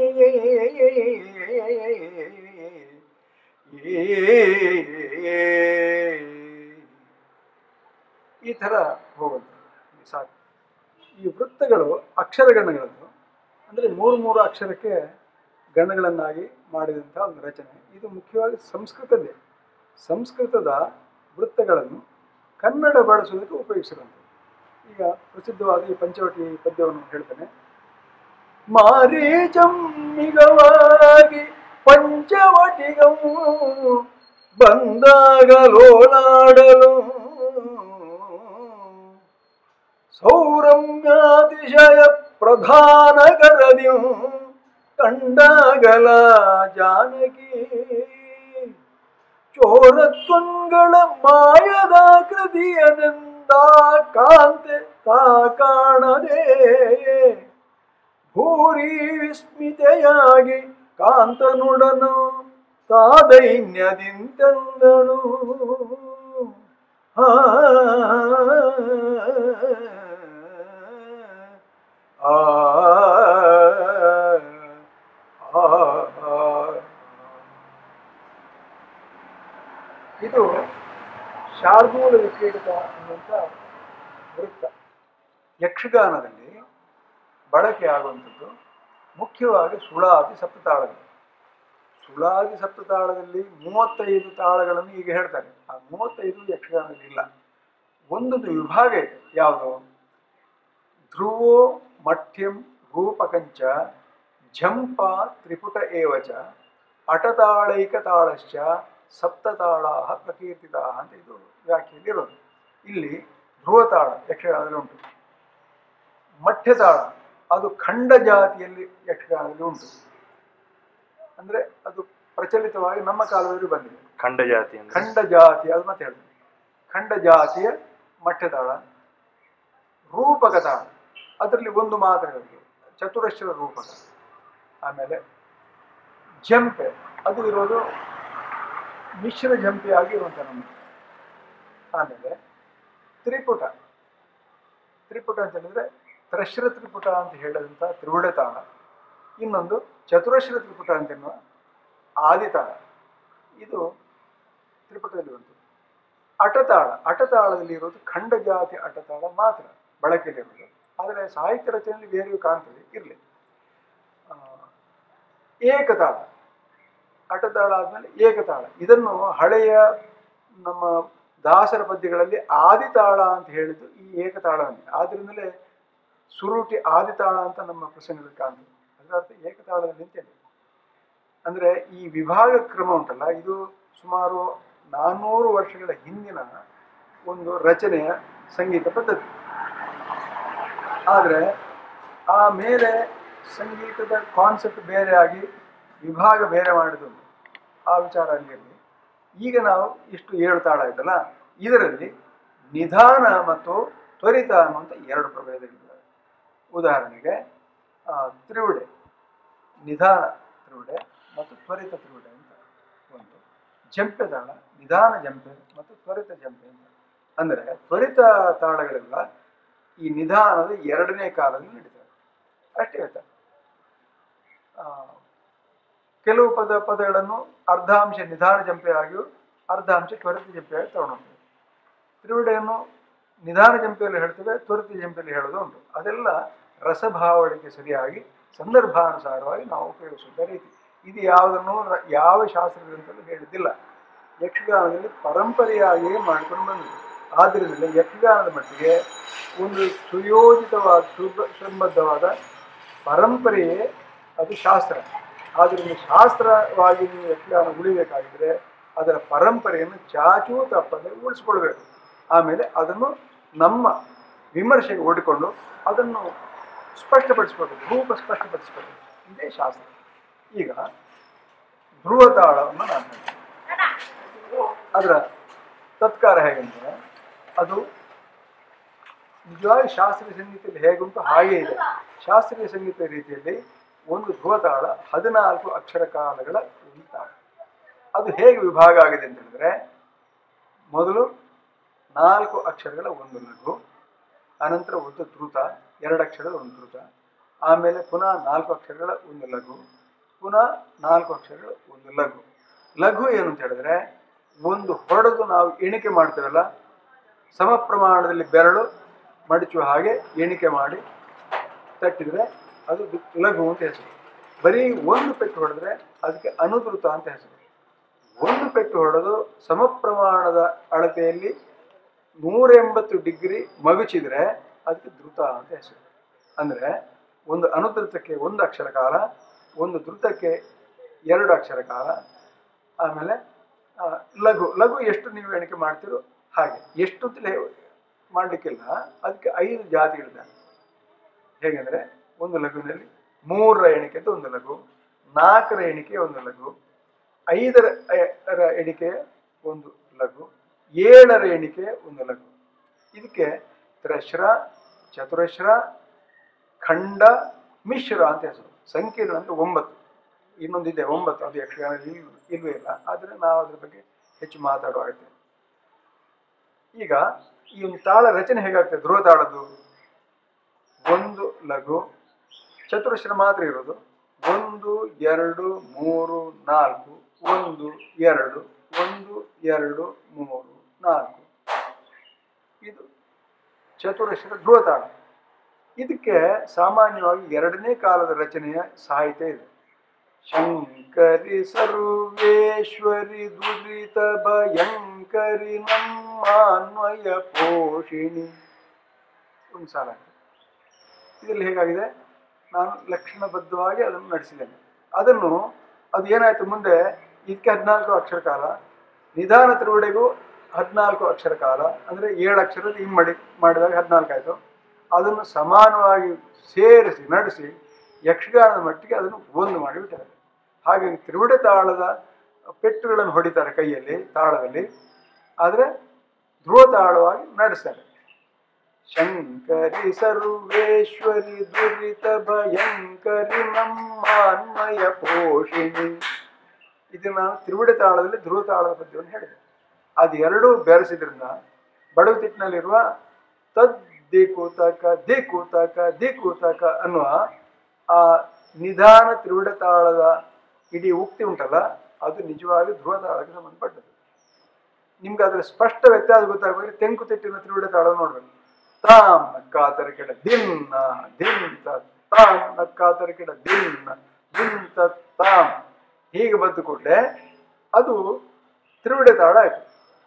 ಈ ಥರ ಹೋಗುತ್ತೆ ಸಾಕು ಈ ವೃತ್ತಗಳು ಅಕ್ಷರಗಣಗಳದ್ದು ಅಂದರೆ ಮೂರು ಮೂರು ಅಕ್ಷರಕ್ಕೆ ಗಣಗಳನ್ನಾಗಿ ಮಾಡಿದಂಥ ಒಂದು ರಚನೆ ಇದು ಮುಖ್ಯವಾಗಿ ಸಂಸ್ಕೃತದ್ದೇ ಸಂಸ್ಕೃತದ ವೃತ್ತಗಳನ್ನು ಕನ್ನಡ ಬಳಸುವುದಕ್ಕೆ ಉಪಯೋಗಿಸಿರುವಂಥದ್ದು ಈಗ ಪ್ರಸಿದ್ಧವಾದ ಈ ಪಂಚವಟಿ ಪದ್ಯವನ್ನು ಹೇಳ್ತೇನೆ ಮಾರೀಚಮ್ಮಿಗವಾಗಿ ಪಂಚವಟಿಗವು ಬಂದಾಗ ಲೋಲಾಡಲು ಸೌರಮ್ಯಾತಿಶಯ ಪ್ರಧಾನ ಕರದಿಯು ಕಂಡಾಗಲ ಜಾನಕಿ ಚೋರತ್ವಂಗಳ ಮಾಯದಾಕೃತಿಯನೆಂದ ಕಾಂತೆ ತಾ ಕಾಣದೆ ಭೂರಿ ವಿಸ್ಮಿತೆಯಾಗಿ ಕಾಂತನುಡನು ತಾದೈನ್ಯದಿಂತೆಂದಳು ಆ ಆ ಆ ಇದು ಶಾರ್ದೂಲ ವಿಕ್ರೀಡಿತ ಅನ್ನುವಂಥ ವೃತ್ತ ಯಕ್ಷಗಾನದಲ್ಲಿ ಬಳಕೆ ಆಗುವಂಥದ್ದು ಮುಖ್ಯವಾಗಿ ಸುಳಾದಿ ಸಪ್ತತಾಳಗಳು ಸುಳಾದಿ ಸಪ್ತತಾಳದಲ್ಲಿ ಮೂವತ್ತೈದು ತಾಳಗಳನ್ನು ಈಗ ಹೇಳ್ತಾರೆ ಆ ಮೂವತ್ತೈದು ಯಕ್ಷಗಾನದಲ್ಲಿ ಇಲ್ಲ ಒಂದೊಂದು ವಿಭಾಗ ಇದೆ ಯಾವುದು ಧ್ರುವೋ ಮಠ್ಯಂ ರೂಪಕಂಚ ಝಂಪ ತ್ರಿಪುಟ ಏವಚ ಅಟತಾಳೈಕ ತಾಳಶ್ಚ ಸಪ್ತತಾಳಾ ಪ್ರಕೀರ್ತಿತಾ ಅಂತ ಇದು ವ್ಯಾಖ್ಯೆಯಲ್ಲಿ ಇರೋದು ಇಲ್ಲಿ ಧ್ರುವತಾಳ ಯಕ್ಷಗಾನದಲ್ಲಿ ಉಂಟು ಮಠ್ಯತಾಳ ಅದು ಖಂಡ ಜಾತಿಯಲ್ಲಿ ಯಕ್ಷಗಾನದಲ್ಲಿ ಉಂಟು ಅಂದರೆ ಅದು ಪ್ರಚಲಿತವಾಗಿ ನಮ್ಮ ಕಾಲದಲ್ಲಿ ಬಂದಿದೆ ಖಂಡ ಜಾತಿ ಅಂದ್ರೆ ಖಂಡ ಜಾತಿ ಅದು ಮತ್ತೆ ಹೇಳಿದೆ ಖಂಡ ಜಾತಿಯ ಮಠ್ಯತಾಳ ರೂಪಕ ತಾಳ ಅದರಲ್ಲಿ ಒಂದು ಮಾತ್ರ ಇರೋದು ಚತುರಶ್ರ ರೂಪಕ ಆಮೇಲೆ ಜಂಪೆ ಅದು ಇರೋದು ಮಿಶ್ರ ಜಂಪೆ ಆಗಿ ಇರುವಂಥ ನಮ್ಮ ಆಮೇಲೆ ತ್ರಿಪುಟ ತ್ರಿಪುಟ ಅಂತ ಹೇಳಿದ್ರೆ ತ್ರಶ್ರ ತ್ರಿಪುಟ ಅಂತ ಹೇಳಿದಂಥ ತ್ರಿವುಡ ತಾಳ ಇನ್ನೊಂದು ಚತುರಶ್ರ ತ್ರಿಪುಟ ಅಂತ ಎನ್ನುವ ಆದಿತಾಳ ಇದು ತ್ರಿಪುಟದಲ್ಲಿ ಬಂತು ಅಟತಾಳ ಅಟತಾಳದಲ್ಲಿ ಇರೋದು ಖಂಡ ಜಾತಿ ಅಟತಾಳ ಮಾತ್ರ ಬಳಕೆಯಲ್ಲಿರೋದು ಆದರೆ ಸಾಹಿತ್ಯ ರಚನೆಯಲ್ಲಿ ಬೇರೆಯೂ ಕಾಣ್ತದೆ ಇರಲಿ ಏಕತಾಳ ಅಟತಾಳ ಆದಮೇಲೆ ಏಕತಾಳ ಇದನ್ನು ಹಳೆಯ ನಮ್ಮ ದಾಸರ ಪದ್ಯಗಳಲ್ಲಿ ಆದಿತಾಳ ಅಂತ ಹೇಳಿದ್ದು ಈ ಏಕತಾಳವನ್ನೇ ಆದ್ರಿಂದಲೇ ಸುರುಟಿ ಆದಿತಾಳ ಅಂತ ನಮ್ಮ ಪ್ರಸಂಗದಲ್ಲಿ ಕಾಣ್ತದೆ ಅದರ ಅರ್ಥ ಏಕತಾಳದಲ್ಲಿ ಅಂತೇಳಿ ಅಂದರೆ ಈ ವಿಭಾಗ ಕ್ರಮ ಉಂಟಲ್ಲ ಇದು ಸುಮಾರು ನಾನ್ನೂರು ವರ್ಷಗಳ ಹಿಂದಿನ ಒಂದು ರಚನೆಯ ಸಂಗೀತ ಪದ್ಧತಿ ಆದರೆ ಆ ಮೇಲೆ ಸಂಗೀತದ ಕಾನ್ಸೆಪ್ಟ್ ಬೇರೆ ಆಗಿ ವಿಭಾಗ ಬೇರೆ ಮಾಡಿದ್ದು ಆ ವಿಚಾರ ಅಲ್ಲಿರಲಿ ಈಗ ನಾವು ಇಷ್ಟು ಏಳು ತಾಳ ಆಯ್ತಲ್ಲ ಇದರಲ್ಲಿ ನಿಧಾನ ಮತ್ತು ತ್ವರಿತ ಅನ್ನುವಂಥ ಎರಡು ಪ್ರಭೇದಗಳಿದ್ದಾವೆ ಉದಾಹರಣೆಗೆ ಆ, ತ್ರಿವುಡೆ ನಿಧಾನ ತ್ರಿವುಡೆ ಮತ್ತು ತ್ವರಿತ ತ್ರಿವುಡೆ ಅಂತ ಒಂದು ಜಂಪೆ ತಾಳ ನಿಧಾನ ಜಂಪೆ ಮತ್ತು ತ್ವರಿತ ಜಂಪೆ ಅಂತ ಅಂದರೆ ತ್ವರಿತ ತಾಳಗಳೆಲ್ಲ ಈ ನಿಧಾನದ ಎರಡನೇ ಕಾಲದಲ್ಲಿ ನಡೀತವೆ ಅಷ್ಟೇ ಆಯ್ತಾ ಆ, ಕೆಲವು ಪದ ಪದಗಳನ್ನು ಅರ್ಧಾಂಶ ನಿಧಾನ ಜಂಪೆಯಾಗಿಯೂ ಅರ್ಧಾಂಶ ತ್ವರಿತ ಜಂಪೆಯಾಗಿ ತಗೊಂಡೋಗ್ತೇವೆ ತ್ರಿವಿಡೆಯನ್ನು ನಿಧಾನ ಜಂಪೆಯಲ್ಲಿ ಹೇಳ್ತೇವೆ ತ್ವರಿತ ಜಂಪೆಯಲ್ಲಿ ಹೇಳೋದು ಉಂಟು ಅದೆಲ್ಲ ರಸಭಾವಳಿಗೆ ಸರಿಯಾಗಿ ಸಂದರ್ಭಾನುಸಾರವಾಗಿ ನಾವು ಉಪಯೋಗಿಸುವ ರೀತಿ ಇದು ಯಾವುದನ್ನು ರ- ಯಾವ ಶಾಸ್ತ್ರದಿಂದಲೂ ಹೇಳಿದ್ದಿಲ್ಲ ಯಕ್ಷಗಾನದಲ್ಲಿ ಪರಂಪರೆಯಾಗಿಯೇ ಮಾಡಿಕೊಂಡು ಬಂದಿದೆ ಆದ್ದರಿಂದ ಯಕ್ಷಗಾನದ ಮಟ್ಟಿಗೆ ಒಂದು ಸುಯೋಜಿತವಾದ ಸುಬ ಸಂಬದ್ಧವಾದ ಪರಂಪರೆಯೇ ಅದು ಶಾಸ್ತ್ರ ಆದ್ದರಿಂದ ಶಾಸ್ತ್ರವಾಗಿ ನೀವು ಯಕ್ಷಗಾನ ಉಳಿಬೇಕಾಗಿದ್ರೆ ಅದರ ಪರಂಪರೆಯನ್ನು ಚಾಚೂ ತಪ್ಪದೆ ಉಳಿಸ್ಕೊಳ್ಬೇಕು ಆಮೇಲೆ ಅದನ್ನು ನಮ್ಮ ವಿಮರ್ಶೆಗೆ ಒಡ್ಕೊಂಡು ಅದನ್ನು ಸ್ಪಷ್ಟಪಡಿಸ್ಬೇಕು ರೂಪ ಸ್ಪಷ್ಟಪಡಿಸ್ಬೇಕು ಇದೇ ಶಾಸ್ತ್ರ ಈಗ ಧ್ರುವತಾಳವನ್ನು ನಾನು ಹೇಳ್ತೀನಿ ಅದರ ತತ್ಕಾರ ಹೇಗೆಂದರೆ ಅದು ನಿಜವಾಗಿ ಶಾಸ್ತ್ರೀಯ ಸಂಗೀತದಲ್ಲಿ ಹೇಗುಂಟು ಹಾಗೇ ಇದೆ ಶಾಸ್ತ್ರೀಯ ಸಂಗೀತ ರೀತಿಯಲ್ಲಿ ಒಂದು ಧ್ರುವತಾಳ ಹದಿನಾಲ್ಕು ಅಕ್ಷರ ಕಾಲಗಳ ಒಂದು ತಾಳ ಅದು ಹೇಗೆ ವಿಭಾಗ ಆಗಿದೆ ಅಂತ ಹೇಳಿದ್ರೆ ಮೊದಲು ನಾಲ್ಕು ಅಕ್ಷರಗಳ ಒಂದು ಲಘು ಅನಂತರ ಒಂದು ದ್ರುತ ಎರಡು ಅಕ್ಷರದ ಒಂದು ದ್ರುತ ಆಮೇಲೆ ಪುನಃ ನಾಲ್ಕು ಅಕ್ಷರಗಳ ಒಂದು ಲಘು ಪುನಃ ನಾಲ್ಕು ಅಕ್ಷರಗಳ ಒಂದು ಲಘು ಲಘು ಏನು ಅಂತ ಹೇಳಿದ್ರೆ ಒಂದು ಹೊಡೆದು ನಾವು ಎಣಿಕೆ ಮಾಡ್ತೇವಲ್ಲ ಸಮ ಪ್ರಮಾಣದಲ್ಲಿ ಬೆರಳು ಮಡಚುವ ಹಾಗೆ ಎಣಿಕೆ ಮಾಡಿ ತಟ್ಟಿದ್ರೆ ಅದು ದು- ಲಘು ಅಂತ ಹೆಸರು ಬರೀ ಒಂದು ಪೆಟ್ಟು ಹೊಡೆದ್ರೆ ಅದಕ್ಕೆ ಅನುದ್ರುತ ಅಂತ ಹೆಸರು ಒಂದು ಪೆಟ್ಟು ಹೊಡೆದು ಸಮ ಪ್ರಮಾಣದ ಅಳತೆಯಲ್ಲಿ ನೂರ ಎಂಬತ್ತು ಡಿಗ್ರಿ ಮಗುಚಿದ್ರೆ ಅದಕ್ಕೆ ದ್ರುತ ಅಂತ ಹೆಸರು ಅಂದರೆ ಒಂದು ಅನುದ್ರುತಕ್ಕೆ ಒಂದು ಅಕ್ಷರ ಕಾಲ ಒಂದು ದ್ರುತಕ್ಕೆ ಎರಡು ಅಕ್ಷರ ಕಾಲ ಆಮೇಲೆ ಆ, ಲಘು ಲಘು ಎಷ್ಟು ನೀವು ಎಣಿಕೆ ಮಾಡ್ತೀರೋ ಹಾಗೆ ಎಷ್ಟು ಅಂತಲೇ ಮಾಡಲಿಕ್ಕಿಲ್ಲ ಅದಕ್ಕೆ ಐದು ಜಾತಿಗಳಿದ್ದಾವೆ ಹೇಗೆಂದರೆ ಒಂದು ಲಘುವಿನಲ್ಲಿ ಮೂರರ ಎಣಿಕೆ ಅಂತ ಒಂದು ಲಘು ನಾಲ್ಕರ ಎಣಿಕೆ ಒಂದು ಲಘು ಐದರ ಎ- ರ ಎಣಿಕೆ ಒಂದು ಲಘು ಏಳರ ಎಣಿಕೆ ಒಂದು ಲಘು ಇದಕ್ಕೆ ತ್ರಶ್ರ ಚತುರಶ್ರ ಖಂಡ ಮಿಶ್ರ ಅಂತ ಹೆಸರು ಸಂಕೀರ್ಣ ಅಂದರೆ ಒಂಬತ್ತು ಇನ್ನೊಂದಿದೆ ಒಂಬತ್ತು ಅದು ಯಕ್ಷಗಾನ ಇಲ್ವ ಇಲ್ವೇ ಇಲ್ಲ ಆದರೆ ನಾವು ಅದ್ರ ಬಗ್ಗೆ ಹೆಚ್ಚು ಮಾತಾಡುವ ಅಗತ್ಯ ಈಗ ಈ ಒಂದು ತಾಳ ರಚನೆ ಹೇಗಾಗ್ತದೆ ಧ್ರುವ ತಾಳದ್ದು ಒಂದು ಲಘು ಚತುರಶ್ರ ಮಾತ್ರ ಇರೋದು ಒಂದು ಎರಡು ಮೂರು ನಾಲ್ಕು ಒಂದು ಎರಡು ಒಂದು ಎರಡು ಮೂರು ನಾಲ್ಕು ಇದು ಚತುರಶ್ರ ಧ್ರುವ ತಾಳ ಇದಕ್ಕೆ ಸಾಮಾನ್ಯವಾಗಿ ಎರಡನೇ ಕಾಲದ ರಚನೆಯ ಸಾಹಿತ್ಯ ಇದೆ ಶಂಕರಿ ಸರ್ವೇಶ್ವರಿ ದುರಿತ ಭಯಂಕರಿ ನಮ್ಮನ್ವಯ ಪೋಷಿಣಿ ಒಂದು ಸಾಲ ಇದೆ. ಇದರಲ್ಲಿ ಹೇಗಾಗಿದೆ ನಾನು ಲಕ್ಷಣಬದ್ಧವಾಗಿ ಅದನ್ನು ನಡೆಸಿದ್ದೇನೆ ಅದನ್ನು ಅದು ಏನಾಯಿತು ಮುಂದೆ ಇದಕ್ಕೆ ಹದಿನಾಲ್ಕು ಅಕ್ಷರ ಕಾಲ ನಿಧಾನ ತಿರುವಡೆಗೂ ಹದಿನಾಲ್ಕು ಅಕ್ಷರ ಕಾಲ ಅಂದರೆ ಏಳು ಅಕ್ಷರದ ಇಮ್ಮಡಿ ಮಾಡಿದಾಗ ಹದಿನಾಲ್ಕು ಆಯಿತು ಅದನ್ನು ಸಮಾನವಾಗಿ ಸೇರಿಸಿ ನಡೆಸಿ ಯಕ್ಷಗಾನದ ಮಟ್ಟಿಗೆ ಅದನ್ನು ಒಂದು ಮಾಡಿಬಿಟ್ಟಿದ್ದಾರೆ ಹಾಗಾಗಿ ತಿರುವಡೆ ತಾಳದ ಪೆಟ್ಟುಗಳನ್ನು ಹೊಡಿತಾರೆ ಕೈಯಲ್ಲಿ ತಾಳದಲ್ಲಿ ಆದರೆ ಧ್ರುವ ತಾಳವಾಗಿ ನಡೆಸ್ತಾರೆ ಶಂಕರಿ ಸರ್ವೇಶ್ವರಿ ದುರಿತ ಭಯಂಕರಿ ನಮ್ಮನ್ಮಯ ಪೋಷಿಣಿ ಇದು ನಾನು ತಿರುವಡೆ ತಾಳದಲ್ಲಿ ಧ್ರುವ ತಾಳದ ಪದ್ಯವನ್ನು ಹೇಳಿದೆ ಅದು ಎರಡೂ ಬೆರೆಸಿದ್ರಿಂದ ಬಡವತಿಟ್ಟಿನಲ್ಲಿರುವ ತದ್ ದಿಕೂತಕ ದಿಕೂತಕ ದಿಕೂತಕ ಅನ್ನುವ ಆ ನಿಧಾನ ತಿರುವಡೆ ತಾಳದ ಇಡೀ ಉಕ್ತಿ ಉಂಟಲ್ಲ ಅದು ನಿಜವಾಗಿ ಧ್ರುವ ತಾಳಕ್ಕೆ ಸಂಬಂಧಪಟ್ಟದ್ದು ನಿಮ್ಗೆ ಅದರ ಸ್ಪಷ್ಟ ವ್ಯತ್ಯಾಸ ಗೊತ್ತಾಗಬೇಕು ತೆಂಕುತಿಟ್ಟಿನ ತಿರುವಡೆ ತಾಳ ನೋಡ್ಬೇಕು ತಾಮ್ ನಕ್ಕಾತರ ಕೆಡ ದಿನ್ನ ದಿಂತ ತಾಮ್ ನಕ್ಕಾತರ ಕೆಡ ದಿನ್ನ ದಿಂತ ತಾಮ್ ಹೀಗೆ ಬಂದ ಕೂಡಲೇ ಅದು ತಿರುವಡೆ ತಾಳ ಆಯ್ತು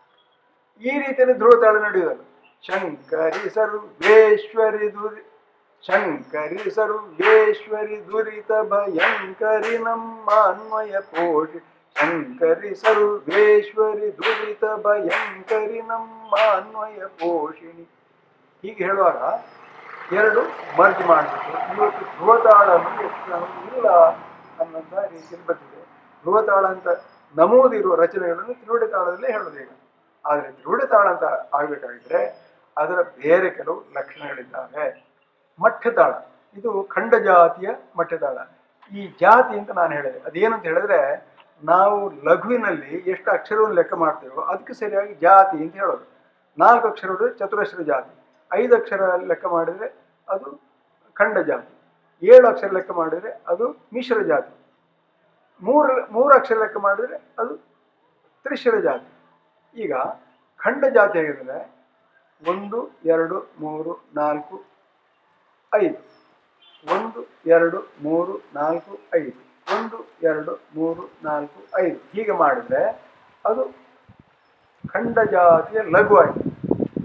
ಈ ರೀತಿಯಲ್ಲಿ ಧ್ರುವ ತಾಳ ನಡೆಯುವುದಲ್ಲ ಶಂಕರಿ ಸರ್ವೇಶ್ವರಿ ದುರಿ ಶಂಕರಿ ಸರ್ವೇಶ್ವರಿ ದುರಿತ ಭಯಂಕರಿ ನಮ್ಮ ಅನ್ವಯ ಪೋಷಿ ಶಂಕರಿ ಸರ್ವೇಶ್ವರಿ ದುರಿತ ಭಯಂಕರಿ ನಮ್ಮ ಅನ್ವಯ ಪೋಷಿಣಿ ಹೀಗೆ ಹೇಳುವಾಗ ಎರಡು ಮರ್ಜ್ ಮಾಡಬೇಕು ಇವತ್ತು ಧ್ರುವತಾಳ ಅನ್ನೋದು ಯಕ್ಷಗಾನ ಇಲ್ಲ ಅನ್ನೋಂಥ ರೀತಿಯಲ್ಲಿ ಬಂದಿದೆ ಧ್ರುವತಾಳ ಅಂತ ನಮೂದಿರುವ ರಚನೆಗಳನ್ನು ತಿರುವಡೆ ತಾಳದಲ್ಲೇ ಹೇಳೋದು ಈಗ ಆದರೆ ತಿರುವಡೆ ತಾಳ ಅಂತ ಆಗಬೇಕಾಗಿದ್ರೆ ಅದರ ಬೇರೆ ಕೆಲವು ಲಕ್ಷಣಗಳಿದ್ದಾವೆ ಮಠ್ಯತಾಳ ಇದು ಖಂಡ ಜಾತಿಯ ಮಠ್ಯತಾಳ ಈ ಜಾತಿ ಅಂತ ನಾನು ಹೇಳಿದೆ ಅದೇನಂತ ಹೇಳಿದ್ರೆ ನಾವು ಲಘುವಿನಲ್ಲಿ ಎಷ್ಟು ಅಕ್ಷರವನ್ನು ಲೆಕ್ಕ ಮಾಡ್ತೇವೋ ಅದಕ್ಕೆ ಸರಿಯಾಗಿ ಜಾತಿ ಅಂತ ಹೇಳೋದು ನಾಲ್ಕು ಅಕ್ಷರ ಹೊಡೆದ್ರೆ ಚತುರಶ್ರ ಜಾತಿ ಐದು ಅಕ್ಷರ ಲೆಕ್ಕ ಮಾಡಿದರೆ ಅದು ಖಂಡ ಜಾತಿ ಏಳು ಅಕ್ಷರ ಲೆಕ್ಕ ಮಾಡಿದರೆ ಅದು ಮಿಶ್ರ ಜಾತಿ ಮೂರು ಮೂರು ಅಕ್ಷರ ಲೆಕ್ಕ ಮಾಡಿದರೆ ಅದು ತ್ರಿಶ್ರ ಜಾತಿ ಈಗ ಖಂಡ ಜಾತಿ ಹೇಗಿದ್ರೆ ಒಂದು ಎರಡು ಮೂರು ನಾಲ್ಕು ಐದು ಒಂದು ಎರಡು ಮೂರು ನಾಲ್ಕು ಐದು ಒಂದು ಎರಡು ಮೂರು ನಾಲ್ಕು ಐದು ಹೀಗೆ ಮಾಡಿದರೆ ಅದು ಖಂಡ ಜಾತಿಯ ಲಘು ಆಯಿತು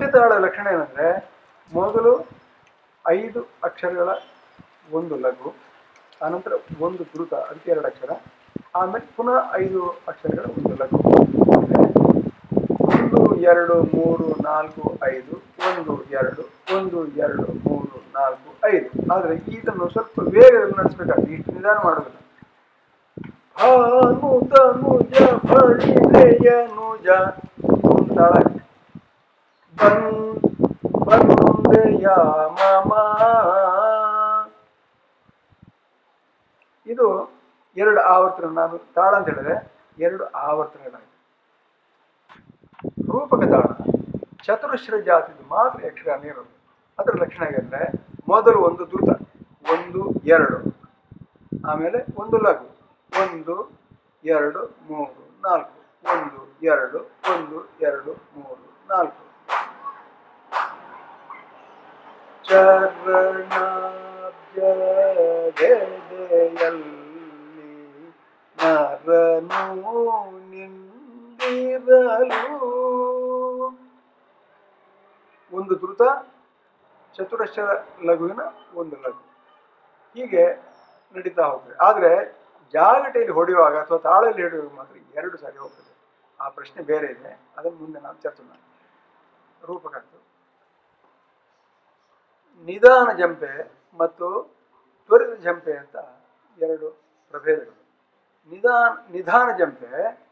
ಏಕತಾಳ ಲಕ್ಷಣ ಏನಂದ್ರೆ ಮೊದಲು ಐದು ಅಕ್ಷರಗಳ ಒಂದು ಲಘು ಆನಂತರ ಒಂದು ದ್ರುತ ಅದಕ್ಕೆ ಎರಡು ಅಕ್ಷರ ಆಮೇಲೆ ಪುನಃ ಐದು ಅಕ್ಷರಗಳ ಒಂದು ಲಘು ಅಂದ್ರೆ ಒಂದು ಎರಡು ಮೂರು ನಾಲ್ಕು ಐದು ಒಂದು ಎರಡು ಒಂದು ಎರಡು ಮೂರು ನಾಲ್ಕು ಐದು ಆದರೆ ಇದನ್ನು ಸ್ವಲ್ಪ ವೇಗದಲ್ಲಿ ನಡೆಸಬೇಕಾಗ್ತದೆ ಇಷ್ಟು ನಿಧಾನ ಮಾಡೋದಿಲ್ಲ ಭಾನು ತನುಜ ಬಳಿದೆಯನುಜ ಒಂದು ತಾಳ ಇದೆ. ಬನ್ ಬಂದೆಯ ಮಮ ಇದು ಎರಡು ಆವರ್ತನ ನಾನು ತಾಳ ಅಂತ ಹೇಳಿದ್ರೆ ಎರಡು ಆವರ್ತನಗಳಾಗಿದೆ ರೂಪಕ ತಾಳ ಚತುರಶ್ರ ಜಾತಿದು ಮಾತ್ರ ಯಕ್ಷಗಾನ ಇರೋದು ಅದರ ಲಕ್ಷಣ ಹೇಗೆಂದ್ರೆ ಮೊದಲು ಒಂದು ದ್ರುತ ಒಂದು ಎರಡು ಆಮೇಲೆ ಒಂದು ಲಘು ಒಂದು ಎರಡು ಮೂರು ನಾಲ್ಕು ಒಂದು ಎರಡು ಒಂದು ಎರಡು ಮೂರು ನಾಲ್ಕು ಚರಣದಲ್ಲಿ ನರನು ನಿಂದಿರಲು ಒಂದು ದ್ರುತ ಚತುರಶ್ರ ಲಘುವಿನ ಒಂದು ಲಘು ಹೀಗೆ ನಡೀತಾ ಹೋಗ್ತದೆ ಆದರೆ ಜಾಗಟೆಯಲ್ಲಿ ಹೊಡೆಯುವಾಗ ಅಥವಾ ತಾಳಲ್ಲಿ ಹೊಡೆಯುವಾಗ ಮಾತ್ರ ಎರಡು ಸಾರಿ ಹೋಗ್ತದೆ ಆ ಪ್ರಶ್ನೆ ಬೇರೆ ಇದೆ ಅದನ್ನು ಮುಂದೆ ನಾವು ಚರ್ಚೆ ಮಾಡಿ ರೂಪಕಟ್ಟು ನಿಧಾನ ಜಂಪೆ ಮತ್ತು ತ್ವರಿತ ಜಂಪೆ ಅಂತ ಎರಡು ಪ್ರಭೇದಗಳು ನಿಧಾನ ನಿಧಾನ ಜಂಪೆ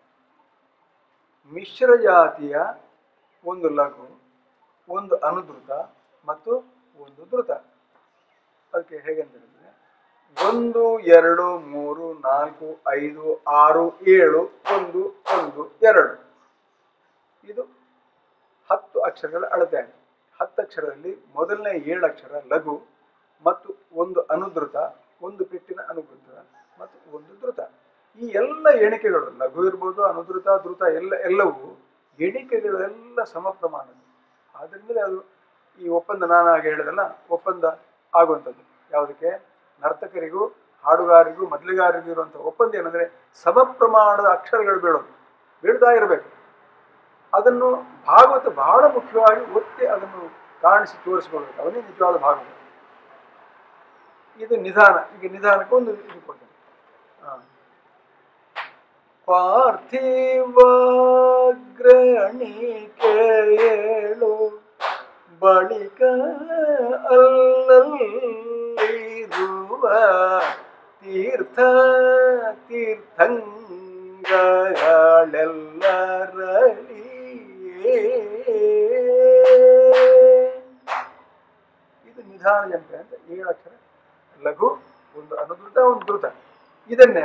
ಮಿಶ್ರ ಜಾತಿಯ ಒಂದು ಲಘು ಒಂದು ಅನುದ್ರುತ ಮತ್ತು ಒಂದು ದ್ರುತ ಅದಕ್ಕೆ ಹೇಗೆ ಅಂತ ಹೇಳಿದ್ರೆ ಒಂದು ಎರಡು ಮೂರು ನಾಲ್ಕು ಐದು ಆರು ಏಳು ಒಂದು ಒಂದು ಎರಡು ಇದು ಹತ್ತು ಅಕ್ಷರಗಳ ಅಳತೆ ಆಗಿದೆ ಹತ್ತು ಅಕ್ಷರದಲ್ಲಿ ಮೊದಲನೇ ಏಳು ಅಕ್ಷರ ಲಘು ಮತ್ತು ಒಂದು ಅನುದ್ರುತ ಒಂದು ಪೆಟ್ಟಿನ ಅನುದ್ರುತ ಮತ್ತು ಒಂದು ದ್ರುತ ಈ ಎಲ್ಲ ಎಣಿಕೆಗಳು ಲಘು ಇರ್ಬೋದು ಅನುದ್ರುತ ದ್ರುತ ಎಲ್ಲ ಎಲ್ಲವೂ ಎಣಿಕೆಗಳೆಲ್ಲ ಸಮ ಪ್ರಮಾಣದ ಆದ್ರಿಂದಲೇ ಅದು ಈ ಒಪ್ಪಂದ ನಾನು ಹಾಗೆ ಹೇಳಿದಲ್ಲ ಒಪ್ಪಂದ ಆಗುವಂಥದ್ದು ಯಾವುದಕ್ಕೆ ನರ್ತಕರಿಗೂ ಹಾಡುಗಾರಿಗೂ ಮೊದಲಿಗಾರಿಗೂ ಇರುವಂಥ ಒಪ್ಪಂದ ಏನಂದ್ರೆ ಸಮ ಪ್ರಮಾಣದ ಅಕ್ಷರಗಳು ಬೀಳೋದು ಬೀಳ್ತಾ ಇರಬೇಕು ಅದನ್ನು ಭಾಗವತ ಬಹಳ ಮುಖ್ಯವಾಗಿ ಒತ್ತಿ ಅದನ್ನು ಕಾಣಿಸಿ ತೋರಿಸ್ಕೊಳ್ಬೇಕು ಅವನೇ ನಿಜವಾದ ಭಾಗವತ ಇದು ನಿಧಾನ ಈಗ ನಿಧಾನಕ್ಕೆ ಒಂದು ಇದು ಕೊಡ್ತೇನೆ ಹಾ. ಪಾರ್ಥಿವಾಗ್ರಣಿಕೆಯೇಳು ಬಳಿಕ ಅಲ್ಲಲ್ಲಿರುವ ತೀರ್ಥ ತೀರ್ಥಂಗಗಳೆಲ್ಲರಲಿ ಇದು ನಿಧಾನ ಜಂಪೆ ಅಂತ ಏಳು ಅಕ್ಷರ ಲಘು ಒಂದು ಅನುದ್ರುತ ಒಂದು ದ್ರುತ ಇದನ್ನೇ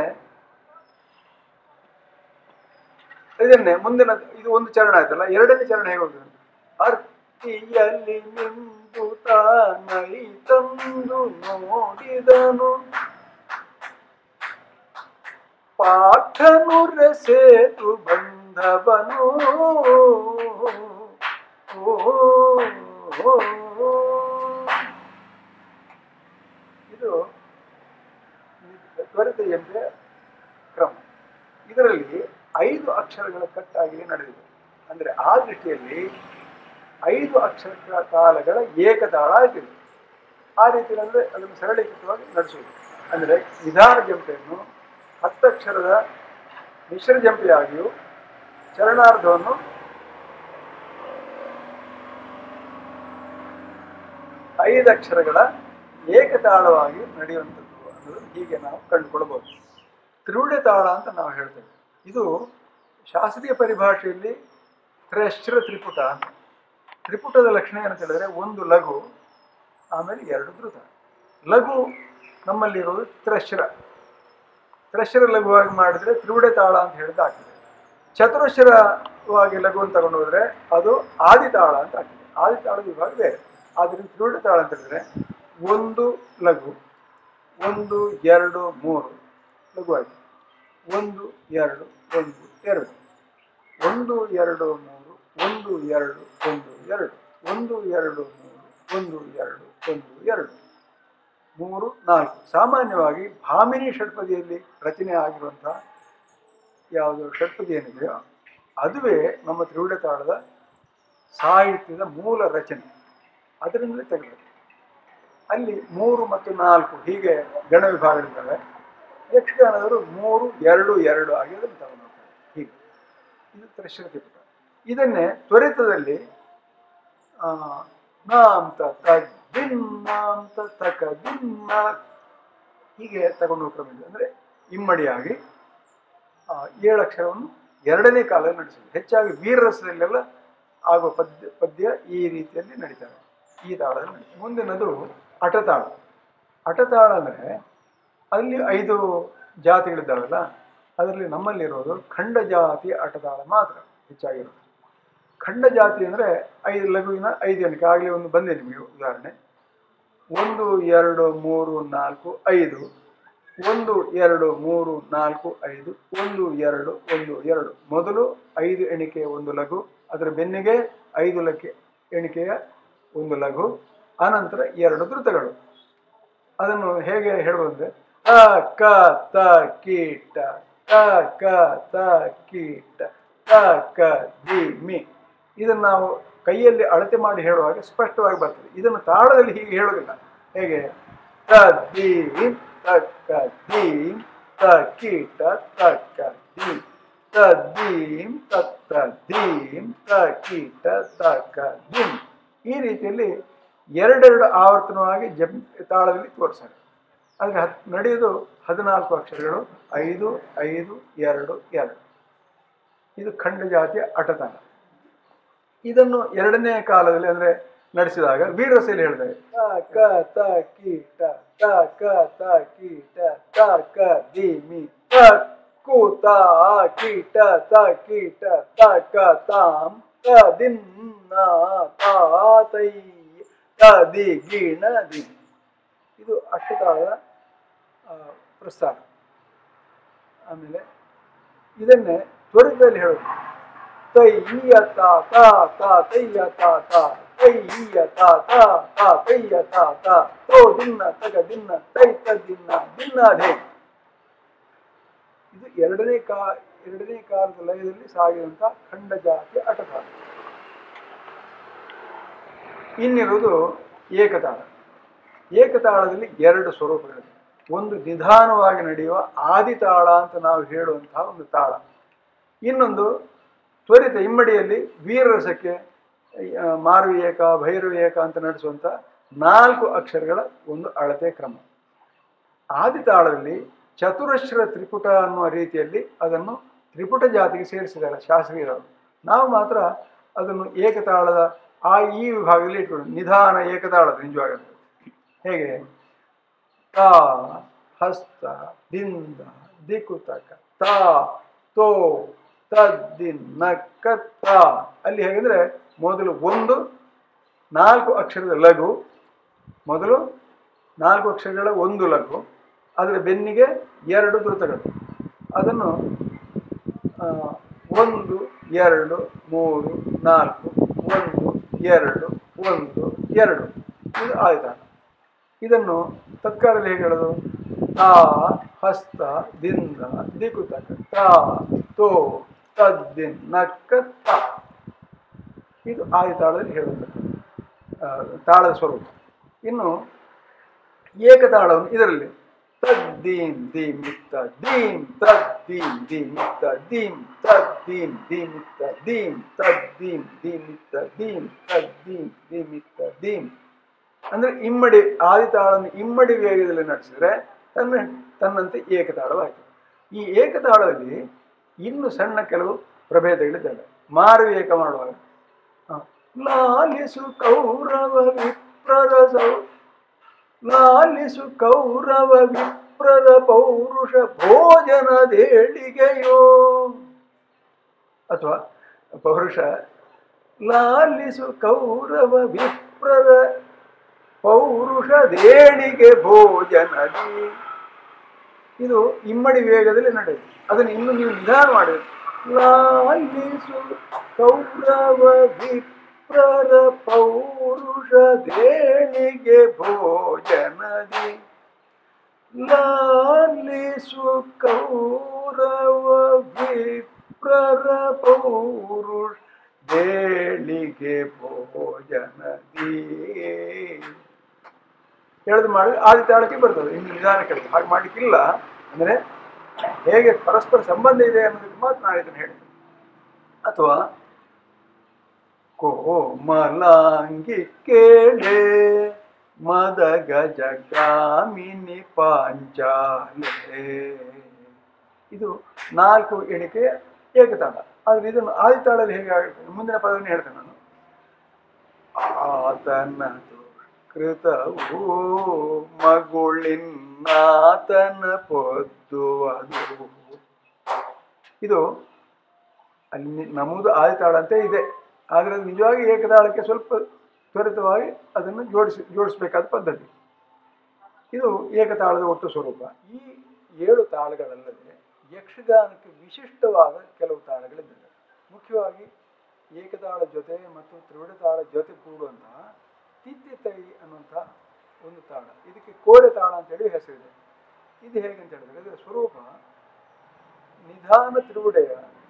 ಇದನ್ನೇ ಮುಂದಿನ ಇದು ಒಂದು ಚರಣ ಆಯ್ತಲ್ಲ ಎರಡನೇ ಚರಣ ಹೇಗೆ ಹೋಗ್ತದೆ ಅರ್ತಿಯಲ್ಲಿ ನಿಂದು ತಾನೈ ತಂದು ನೋಡಿದನು ಪಾಠನು ರಸೇತು ಬಂಧವನು ಓ, ಓ, ಓ. ಇದು ತ್ವರಿತ ಎಂಬ ಕ್ರಮ ಇದರಲ್ಲಿ ಐದು ಅಕ್ಷರಗಳ ಕಟ್ಟಾಗಿ ನಡೆದಿದೆ ಅಂದ್ರೆ ಆ ದೃಷ್ಟಿಯಲ್ಲಿ ಐದು ಅಕ್ಷರ ಕಾಲಗಳ ಏಕತಾಳ ಆಗಿದೆ ಆ ರೀತಿಯಲ್ಲಿ ಅಂದ್ರೆ ಅದನ್ನು ಸರಳೀಕೃತವಾಗಿ ನಡೆಸುವುದು ಅಂದ್ರೆ ನಿಧಾನ ಜಂಪೆಯನ್ನು ಹತ್ತಕ್ಷರದ ಮಿಶ್ರ ಜಂಪೆಯಾಗಿಯೂ ಚರಣಾರ್ಧವನ್ನು ಐದು ಅಕ್ಷರಗಳ ಏಕತಾಳವಾಗಿ ನಡೆಯುವಂಥದ್ದು ಅನ್ನೋದು ಹೀಗೆ ನಾವು ಕಂಡುಕೊಳ್ಳಬಹುದು ತ್ರಿವಳಿ ತಾಳ ಅಂತ ನಾವು ಹೇಳ್ತೇವೆ ಇದು ಶಾಸ್ತ್ರೀಯ ಪರಿಭಾಷೆಯಲ್ಲಿ ತ್ರಶ್ರ ತ್ರಿಪುಟ ಅಂತ ತ್ರಿಪುಟದ ಲಕ್ಷಣ ಏನಂತ ಹೇಳಿದ್ರೆ ಒಂದು ಲಘು ಆಮೇಲೆ ಎರಡು ದ್ರುತ ಲಘು ನಮ್ಮಲ್ಲಿರೋದು ತ್ರಶ್ರ ತ್ರಶ್ರ ಲಘುವಾಗಿ ಮಾಡಿದ್ರೆ ತ್ರಿವಳಿ ತಾಳ ಅಂತ ಹೇಳಿದ್ರೆ ಆಗ್ತದೆ ಚತುರಶ್ರವಾಗಿ ಲಘು ಅಂತ ತಗೊಂಡು ಹೋದ್ರೆ ಅದು ಆದಿತಾಳ ಅಂತ ಆಗ್ತದೆ ಆದಿತಾಳದ ವಿಭಾಗ ಬೇರೆ ಆದ್ದರಿಂದ ತ್ರಿವಳಿ ತಾಳ ಅಂತ ಹೇಳಿದ್ರೆ ಒಂದು ಲಘು ಒಂದು ಎರಡು ಮೂರು ಲಘು ಆಯ್ತು ಒಂದು ಎರಡು ಒಂದು ಎರಡು ಒಂದು ಎರಡು ಮೂರು ಒಂದು ಎರಡು ಒಂದು ಎರಡು ಒಂದು ಎರಡು ಮೂರು ಒಂದು ಎರಡು ಒಂದು ಎರಡು ಮೂರು ನಾಲ್ಕು ಸಾಮಾನ್ಯವಾಗಿ ಭಾಮಿನಿ ಷಟ್ಪದಿಯಲ್ಲಿ ರಚನೆ ಆಗಿರುವಂತಹ ಯಾವುದು ಷಟ್ಪದಿ ಏನಿದೆಯೋ ಅದುವೇ ನಮ್ಮ ತ್ರಿವಿಡ ತಾಳದ ಸಾಹಿತ್ಯದ ಮೂಲ ರಚನೆ ಅದರಿಂದಲೇ ತೆಗೆದದ್ದು ಅಲ್ಲಿ ಮೂರು ಮತ್ತು ನಾಲ್ಕು ಹೀಗೆ ಗಣ ವಿಭಾಗಗಳಿದ್ದಾವೆ ಯಕ್ಷಗಾನದವರು ಮೂರು ಎರಡು ಎರಡು ಆಗಿ ಅದನ್ನು ತಗೊಂಡು ಹೋಗ್ತಾರೆ ಹೀಗೆ ಇದು ತ್ರಶ್ರುತಿ ಪುಟ ಇದನ್ನೇ ತ್ವರಿತದಲ್ಲಿ ಆ, ನಾಂತ ತಗ್ ದಿನ್ನಾಂತ ತಕ ದಿನ್ನ ಹೀಗೆ ತಗೊಂಡು ಹೋಗೋ ಕ್ರಮ ಇದೆ ಅಂದರೆ ಇಮ್ಮಡಿಯಾಗಿ ಆ, ಏಳು ಅಕ್ಷರವನ್ನು ಎರಡನೇ ಕಾಲದಲ್ಲಿ ನಡೆಸಿದೆ ಹೆಚ್ಚಾಗಿ ವೀರರಸದಲ್ಲೆಲ್ಲ ಆಗುವ ಪದ್ಯ ಪದ್ಯ ಈ ರೀತಿಯಲ್ಲಿ ನಡೀತಾರೆ ಈ ತಾಳದಲ್ಲಿ ನಡೀತಾರೆ ಮುಂದಿನದು ಅಟತಾಳ ಅಟತಾಳ ಅಂದರೆ ಅಲ್ಲಿ ಐದು ಜಾತಿಗಳಿದ್ದಾವಲ್ಲ ಅದರಲ್ಲಿ ನಮ್ಮಲ್ಲಿರೋದು ಖಂಡ ಜಾತಿ ಅಟತಾಳ ಮಾತ್ರ ಹೆಚ್ಚಾಗಿರೋದು ಖಂಡ ಜಾತಿ ಅಂದರೆ ಐದು ಲಘುವಿನ ಐದು ಎಣಿಕೆ ಆಗಲೇ ಒಂದು ಬಂದೆ ನಿಮಗೆ ಉದಾಹರಣೆ ಒಂದು ಎರಡು ಮೂರು ನಾಲ್ಕು ಐದು ಒಂದು ಎರಡು ಮೂರು ನಾಲ್ಕು ಐದು ಒಂದು ಎರಡು ಒಂದು ಎರಡು ಮೊದಲು ಐದು ಎಣಿಕೆಯ ಒಂದು ಲಘು ಅದರ ಬೆನ್ನಿಗೆ ಐದು ಲಕ್ಕೆ ಎಣಿಕೆಯ ಒಂದು ಲಘು ಆನಂತರ ಎರಡು ಧೃತಗಳು ಅದನ್ನು ಹೇಗೆ ಹೇಳುವಂದ್ರೆ ತ ಕ ತ ಕೀಟ ತ ಕ ತ ಕೀಟ ತ ಕ ದಿ ಮಿ ಇದನ್ನು ನಾವು ಕೈಯಲ್ಲಿ ಅಳತೆ ಮಾಡಿ ಹೇಳುವಾಗ ಸ್ಪಷ್ಟವಾಗಿ ಬರ್ತದೆ ಇದನ್ನು ತಾಳದಲ್ಲಿ ಹೀಗೆ ಹೇಳೋದಿಲ್ಲ ಹೇಗೆ ತ ದೀಂ ತ ಕ ದೀಂ ತ ಕೀಟ ತ ಕ ದಿ ತ ದೀಂ ತತ್ತ ದೀಂ ತ ಕೀಟ ತ ಕ ದಿಂ ಈ ರೀತಿಯಲ್ಲಿ ಎರಡೆರಡು ಆವರ್ತನವಾಗಿ ಜಪ್ ತಾಳದಲ್ಲಿ ತೋರಿಸ್ತಾರೆ ಆದರೆ ಹತ್ ನಡೆಯೋದು ಹದಿನಾಲ್ಕು ಅಕ್ಷರಗಳು ಐದು ಐದು ಎರಡು ಎರಡು ಇದು ಖಂಡ ಜಾತಿಯ ಅಟತಾಳ ಇದನ್ನು ಎರಡನೇ ಕಾಲದಲ್ಲಿ ಅಂದ್ರೆ ನಡೆಸಿದಾಗ ವೀರಸೇಲಿ ಹೇಳಿದ್ದಾರೆ ತ ಕ ತ ಕೀಟ ತ ಕ ತ ಕೀಟ ತ ಕ ದಿ ಮಿ ತ ಕು ತ ಕೀಟ ತ ಕೀಟ ತ ಕ ತಾಂ ತ ದಿನ್ನ ತಾ ತೈ ತ ದಿ ಗೀಣ ದಿ ಇದು ಅಷ್ಟತಾಳದ ಆ, ಪ್ರಸ್ತಾರ ಆಮೇಲೆ ಇದನ್ನೇ ತ್ವರಿತದಲ್ಲಿ ಹೇಳೋದು ತೈಯ ತಾ ತಾ ತಾ ತೈಯ ತಾ ತಾ ತೈಯ ತಾ ತಾ ತಾ ತೈಯ ತಾ ತಾ ತೋ ದಿನ್ನ ತಗ ದಿನ್ನ ತೈ ತ ದಿನ್ನ ದಿನ್ನಧೆ ಇದು ಎರಡನೇ ಕಾ ಎರಡನೇ ಕಾಲದ ಲಯದಲ್ಲಿ ಸಾಗಿದಂತ ಖಂಡ ಜಾತಿ ಅಟತಾಳ ಇನ್ನಿರುವುದು ಏಕತಾಳ ಏಕತಾಳದಲ್ಲಿ ಎರಡು ಸ್ವರೂಪಗಳಿವೆ ಒಂದು ನಿಧಾನವಾಗಿ ನಡೆಯುವ ಆದಿತಾಳ ಅಂತ ನಾವು ಹೇಳುವಂತಹ ಒಂದು ತಾಳ ಇನ್ನೊಂದು ತ್ವರಿತ ಇಮ್ಮಡಿಯಲ್ಲಿ ವೀರರಸಕ್ಕೆ ಆ, ಮಾರುವಿ ಏಕ ಭೈರವಿ ಏಕ ಅಂತ ನಡೆಸುವಂಥ ನಾಲ್ಕು ಅಕ್ಷರಗಳ ಒಂದು ಅಳತೆ ಕ್ರಮ ಆದಿತಾಳದಲ್ಲಿ ಚತುರಶ್ರ ತ್ರಿಪುಟ ಅನ್ನುವ ರೀತಿಯಲ್ಲಿ ಅದನ್ನು ತ್ರಿಪುಟ ಜಾತಿಗೆ ಸೇರಿಸಿದ್ದಾರೆ ಶಾಸ್ತ್ರೀಯರು ನಾವು ಮಾತ್ರ ಅದನ್ನು ಏಕತಾಳದ ಆ ಈ ವಿಭಾಗದಲ್ಲಿ ಇಟ್ಕೊಂಡು ನಿಧಾನ ಏಕತಾಳದ ನಿಜವಾಗಲು ಹೇಗೆ ತಾ ಹಸ್ತ ದಿಂದ ದಿಕ್ಕುತಕ ತಾ ತೋ ತದ್ದಿನ್ನ ಕತ್ತ ಅಲ್ಲಿ ಹೇಗೆಂದ್ರೆ ಮೊದಲು ಒಂದು ನಾಲ್ಕು ಅಕ್ಷರದ ಲಘು ಮೊದಲು ನಾಲ್ಕು ಅಕ್ಷರಗಳ ಒಂದು ಲಘು ಅದರ ಬೆನ್ನಿಗೆ ಎರಡು ಧೃತಗಳು ಅದನ್ನು ಆ, ಒಂದು ಎರಡು ಮೂರು ನಾಲ್ಕು ಒಂದು ಎರಡು ಒಂದು ಎರಡು ಇದು ಆಯ್ತಾಳ ಇದನ್ನು ತತ್ಕಾಲದಲ್ಲಿ ಹೇಗೆ ಹೇಳೋದು ತಾ ಹಸ್ತ ದಿಂದ ದಿಕುತಕ ತಾ ತೋ ತದ್ದಿನ್ ನಕ್ಕ ತ ಇದು ಆದಿತಾಳದಲ್ಲಿ ಹೇಳುವಂಥದ್ದು ಆ, ತಾಳದ ಸ್ವರೂಪ ಇನ್ನು ಏಕತಾಳವನ್ನು ಇದರಲ್ಲಿ ತದ್ದೀಂ ದೀಮಿತ್ತ ದೀಂ ತದ್ದೀಂ ದೀಮಿತ್ತ ದೀಂ ತದ್ದೀಂ ದೀಮಿತ್ತ ದೀಂ ತದ್ದೀಂ ದೀಮಿತ್ತ ದೀಂ ತದ್ದೀಂ ದೀಮಿತ್ತ ದೀಂ ಅಂದ್ರೆ ಇಮ್ಮಡಿ ಆದಿತಾಳವನ್ನು ಇಮ್ಮಡಿ ವೇಗದಲ್ಲಿ ನಡೆಸಿದ್ರೆ ತನ್ನ ತನ್ನಂತೆ ಏಕತಾಳವಾಯಿತು ಈ ಏಕತಾಳದಲ್ಲಿ ಇನ್ನು ಸಣ್ಣ ಕೆಲವು ಪ್ರಭೇದಗಳಿದ್ದಾವೆ ಮಾರು ಏಕ ಮಾಡುವಾಗ ಹ. ಲಾಲಿಸು ಕೌರವ ವಿಪ್ರರ ಸೌ ಲಾಲಿಸು ಕೌರವ ವಿಪ್ರರ ಪೌರುಷ ಭೋಜನದೇಳಿಗೆಯೋ ಅಥವಾ ಪೌರುಷ ಲಾಲಿಸು ಕೌರವ ವಿಪ್ರರ ಪೌರುಷ ದೇಣಿಗೆ ಭೋಜನದಿ ಇದು ಇಮ್ಮಡಿ ವೇಗದಲ್ಲಿ ನಡೆಯುತ್ತೆ ಅದನ್ನು ಇನ್ನು ನೀವು ನಿಧಾನ ಮಾಡಿ ಲಾಲಿಸು ಕೌರವ ವಿಪ್ರರ ಪೌರುಷ ದೇಣಿಗೆ ಭೋಜನದಿ ಲಾಲಿಸು ಕೌರವ ವಿಪ್ರರ ಪೌರುಷ ಬೇಳಿಗೆ ಭೋಜನದಿ ಎಳೆದು ಮಾಡಿ ಆದಿ ತಾಳಕ್ಕೆ ಬರ್ತದೆ ಇನ್ನು ನಿಧಾನ ಕೇಳಿದೆ ಹಾಗೆ ಮಾಡ್ಲಿಕ್ಕಿಲ್ಲ ಅಂದ್ರೆ ಹೇಗೆ ಪರಸ್ಪರ ಸಂಬಂಧ ಇದೆ ಅನ್ನೋದಕ್ಕೆ ಮಾತ್ರ ನಾನು ಇದನ್ನು ಹೇಳಿದೆ ಅಥವಾ ಕೋಮಲಾಂಗಿ ಕೇಳೆ ಮದ ಗಜ ಕಾಮಿನಿ ಪಾಂಚಾಲೆ ಇದು ನಾಲ್ಕು ಎಣಿಕೆ ಏಕತಾಳ ಆದ್ರೆ ಇದನ್ನು ಆದಿತಾಳಲ್ಲಿ ಹೇಗೆ ಆಗುತ್ತೆ ಮುಂದಿನ ಪದವನ್ನು ಹೇಳ್ತೇನೆ ನಾನು ಆತನದು ಕೃತವು ಮಗುಳಿನ್ನಾತನ ಪೊದ್ದುವುದು ಇದು ಅಲ್ಲಿ ನಮೂದು ಆದಿತಾಳ ಅಂತ ಇದೆ ಆದರೆ ಅದು ನಿಜವಾಗಿ ಏಕತಾಳಕ್ಕೆ ಸ್ವಲ್ಪ ತ್ವರಿತವಾಗಿ ಅದನ್ನು ಜೋಡಿಸಿ ಜೋಡಿಸಬೇಕಾದ ಪದ್ಧತಿ ಇದು ಏಕತಾಳದ ಒಟ್ಟು ಸ್ವರೂಪ ಈ ಏಳು ತಾಳಗಳಲ್ಲದೆ ಯಕ್ಷಗಾನಕ್ಕೆ ವಿಶಿಷ್ಟವಾದ ಕೆಲವು ತಾಳಗಳಿದ್ದಾವೆ ಮುಖ್ಯವಾಗಿ ಏಕತಾಳ ಜೊತೆ ಮತ್ತು ತ್ರಿವಿಡ ತಾಳ ಜೊತೆ ಕೂಡುವಂತಹ ತಿತ್ತಿತೈ ಅನ್ನುವಂಥ ಒಂದು ತಾಳ ಇದಕ್ಕೆ ಕೋರೆ ತಾಳ ಅಂತೇಳಿ ಹೆಸರಿದೆ ಇದು ಹೇಗೆ ಅಂತ ಹೇಳಿದ್ರೆ ಇದರ ಸ್ವರೂಪ ನಿಧಾನ ತ್ರಿವುಡೆಯ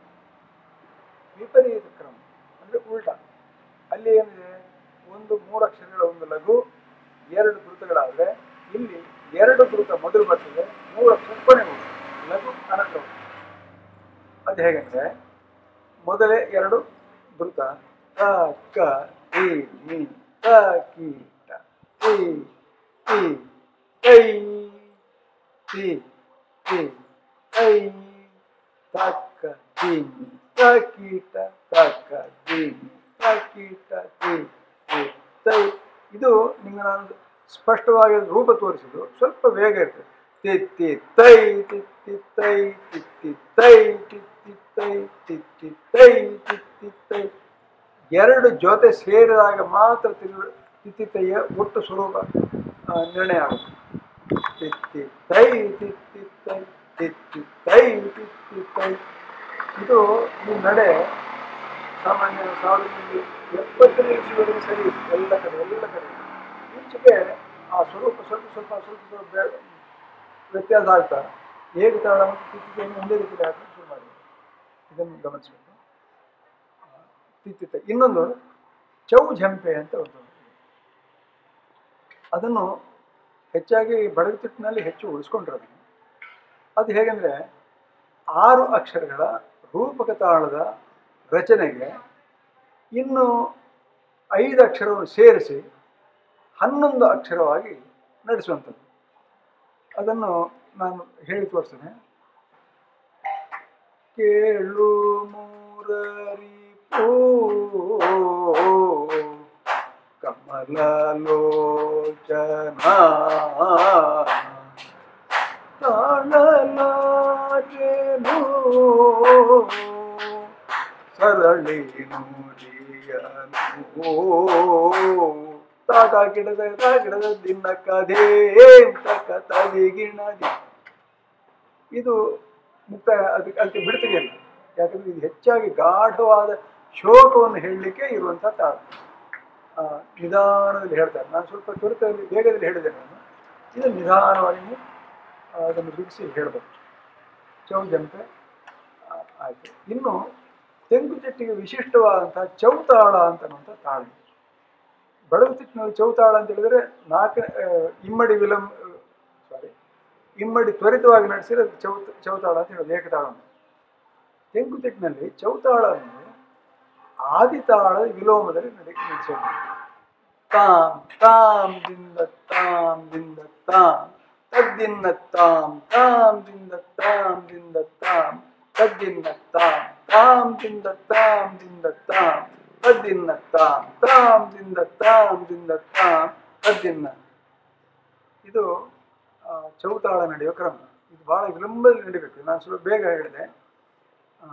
ವಿಪರೀತ ಕ್ರಮ ಅಂದರೆ ಉಲ್ಟಾ ಅಲ್ಲಿ ಏನಿದೆ ಒಂದು ಮೂರು ಅಕ್ಷರಗಳ ಒಂದು ಲಘು ಎರಡು ದ್ರುತಗಳಾದರೆ ಇಲ್ಲಿ ಎರಡು ದ್ರುತ ಮೊದಲು ಬರ್ತದೆ ಮೂರು ಅಕ್ಷರ ಕೊನೆ ಹೋಗ್ತದೆ ಲಘು ಅನಂತ ಅದು ಹೇಗೆಂದ್ರೆ ಮೊದಲೇ ಎರಡು ದ್ರುತ ತ ಕ ಟಿ ಮಿ ತ ಕಿ ಟ ಟಿ ಟಿ ಐ ಟಿ ಟಿ ಐ ತಕ್ಕ ತಿಮ್ಮಿ ತಕೀಟ ತಕ್ಕ ತಿಮ್ಮಿ ತಕೀಟ ತಿ ತಿ, ತೈ ಇದು ನಿಮಗೆ ನಾನು ಸ್ಪಷ್ಟವಾಗಿ ರೂಪ ತೋರಿಸಿದ್ದು ಸ್ವಲ್ಪ ವೇಗ ಇರ್ತದೆ ತಿತ್ತಿ ತೈ ತಿತ್ತಿ ತೈ ತಿತ್ತಿ ತೈ ತಿತ್ತಿ ತೈ ತಿತ್ತಿ ತೈ ತಿತ್ತಿ ತೈ ಎರಡು ಜೊತೆ ಸೇರಿದಾಗ ಮಾತ್ರ ತಿರು ತಿತ್ತಿತೈಯ ಒಟ್ಟು ಸ್ವರೂಪ ಆ, ನಿರ್ಣಯ ಆಗುತ್ತೆ ತಿತ್ತಿ ತೈ ತಿತ್ತಿ ತೈ ತಿತ್ತಿ ತೈ ತಿತ್ತಿ ತೈ ಇದು ಈ ನಡೆ ಸಾಮಾನ್ಯ ಸಾವಿರದ ಎಪ್ಪತ್ತನೇ ಇಸ್ವಿವರೆಗೆ ಸರಿ ಇತ್ತು, ಎಲ್ಲ ಕಡೆ ಎಲ್ಲ ಕಡೆ ಈಚೆಗೆ ಆ ಸ್ವರೂಪ ಸ್ವಲ್ಪ ಸ್ವಲ್ಪ ಸ್ವಲ್ಪ ಸ್ವಲ್ಪ ಬೆ- ವ್ಯತ್ಯಾಸ ಆಗ್ತಾ ಏಕತಾಳ ಮತ್ತು ತಿತ್ತಿತೆಯನ್ನು ಒಂದೇ ರೀತಿ ಹಾಕಿ ಶುರು ಮಾಡಿದೆ ಇದನ್ನು ಗಮನಿಸಬೇಕು ತಿತ್ತಿತೆ ಇನ್ನೊಂದು ಚೌಜಂಪೆ ಅಂತ ಒಂದು ಅದನ್ನು ಹೆಚ್ಚಾಗಿ ಬಡಗುತಿಟ್ಟಿನಲ್ಲಿ ಹೆಚ್ಚು ಉಳಿಸ್ಕೊಂಡಿರೋದು ಅದು ಹೇಗೆಂದರೆ ಆರು ಅಕ್ಷರಗಳ ರೂಪಕ ತಾಳದ ರಚನೆಗೆ ಇನ್ನು ಐದು ಅಕ್ಷರವನ್ನು ಸೇರಿಸಿ ಹನ್ನೊಂದು ಅಕ್ಷರವಾಗಿ ನಡೆಸುವಂಥದ್ದು ಅದನ್ನು ನಾನು ಹೇಳಿ ತೋರಿಸ್ತೇನೆ ಕೇಳು ಮೂರರಿ ಪೂ ಕಮಲಲೋಚನ ತಾಳಲಾಜೆನು ಸರಳಿ ನುಡಿಯನು ತಾಟ ಗಿಡದ ಗಿಡದ ದಿನ ಕದೇ ತಕ ತದಿಗಿಣದಿ ಇದು ಮುಕ್ತಾಯ ಅದಕ್ಕೆ ಅದಕ್ಕೆ ಬಿಡ್ತಿಗೆಲ್ಲ ಯಾಕಂದ್ರೆ ಇದು ಹೆಚ್ಚಾಗಿ ಗಾಢವಾದ ಶೋಕವನ್ನು ಹೇಳಲಿಕ್ಕೆ ಇರುವಂಥ ತಾಳ ಆ, ನಿಧಾನದಲ್ಲಿ ಹೇಳ್ತಾರೆ ನಾನು ಸ್ವಲ್ಪ ತ್ವರಿತದಲ್ಲಿ ವೇಗದಲ್ಲಿ ಹೇಳಿದೆ ನಾನು ಇದು ನಿಧಾನವಾಗಿ ನೀವು, ಆ, ಅದನ್ನು ಬಿಡಿಸಿ ಹೇಳಬೇಕು ಚೌಜಂತೆ ಆ, ಆಯ್ತು ಇನ್ನು ತೆಂಕುಚಟ್ಟಿಗೆ ವಿಶಿಷ್ಟವಾದಂತಹ ಚೌತಾಳ ಅಂತನ್ನುವಂಥ ತಾಳ ಇದೆ. ಬಡಗುತಿಟ್ಟಿನಲ್ಲಿ ಚೌತಾಳ ಅಂತ ಹೇಳಿದ್ರೆ ನಾಲ್ಕ ಆ, ಇಮ್ಮಡಿ ವಿಲಂ ಸಾರಿ ಇಮ್ಮಡಿ ತ್ವರಿತವಾಗಿ ನಡೆಸಿದ್ರೆ ಅದು ಚೌತ ಚೌತಾಳ ಅಂತ ಹೇಳೋದು ಏಕತಾಳ ಅಂತ ತೆಂಕುತಿಟ್ಟಿನಲ್ಲಿ ಚೌತಾಳ ಅಂದರೆ ಆದಿತಾಳ ವಿಲೋಮದಲ್ಲಿ ನಡೆ ನಡೆಸೋದು ತಾಮ್ ತಾಮ್ ದಿಂದ ತಾಮ್ ದಿಂದ ತಾಮ್ ತದ್ದಿನ್ನ ತಾಮ್ ತಾಮ್ ದಿಂದ ತಾಮ್ ದಿಂದ ತಾಮ್ ತದ್ದಿನ್ನ ತಾಮ್ ತಾಮ್ ದಿಂದ ತಾಮ್ ದಿಂದ ತಾಮ್ ತದ್ದಿನ್ನ ತಾಮ್ ತಾಮ್ ದಿಂದ ತಾಮ್ ದಿಂದ ತಾಮ್ ತದ್ದಿನ್ನ ಇದು ಆ, ಚೌತಾಳ ನಡೆಯುವ ಕ್ರಮ ಇದು ಬಹಳ ವಿಳಂಬದಲ್ಲಿ ನಡಿಬೇಕು ನಾನು ಸ್ವಲ್ಪ ಬೇಗ ಹೇಳಿದೆ ಆ,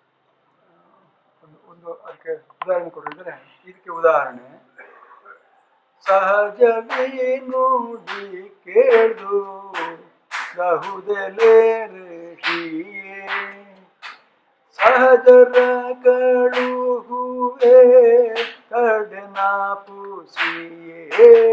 ಒಂದು ಒಂದು ಅದಕ್ಕೆ ಉದಾಹರಣೆ ಕೊಡಿದ್ರೆ ಇದಕ್ಕೆ ಉದಾಹರಣೆ ಸಹಜವೇ ನೋಡಿ ಕೇಳ್ದು ಬಹುದೆಲೆ ಋಷಿಯೇ ಸಹಜರ ಕಳುಹುವೆ ಕಡನ ಪುಸಿಯೇ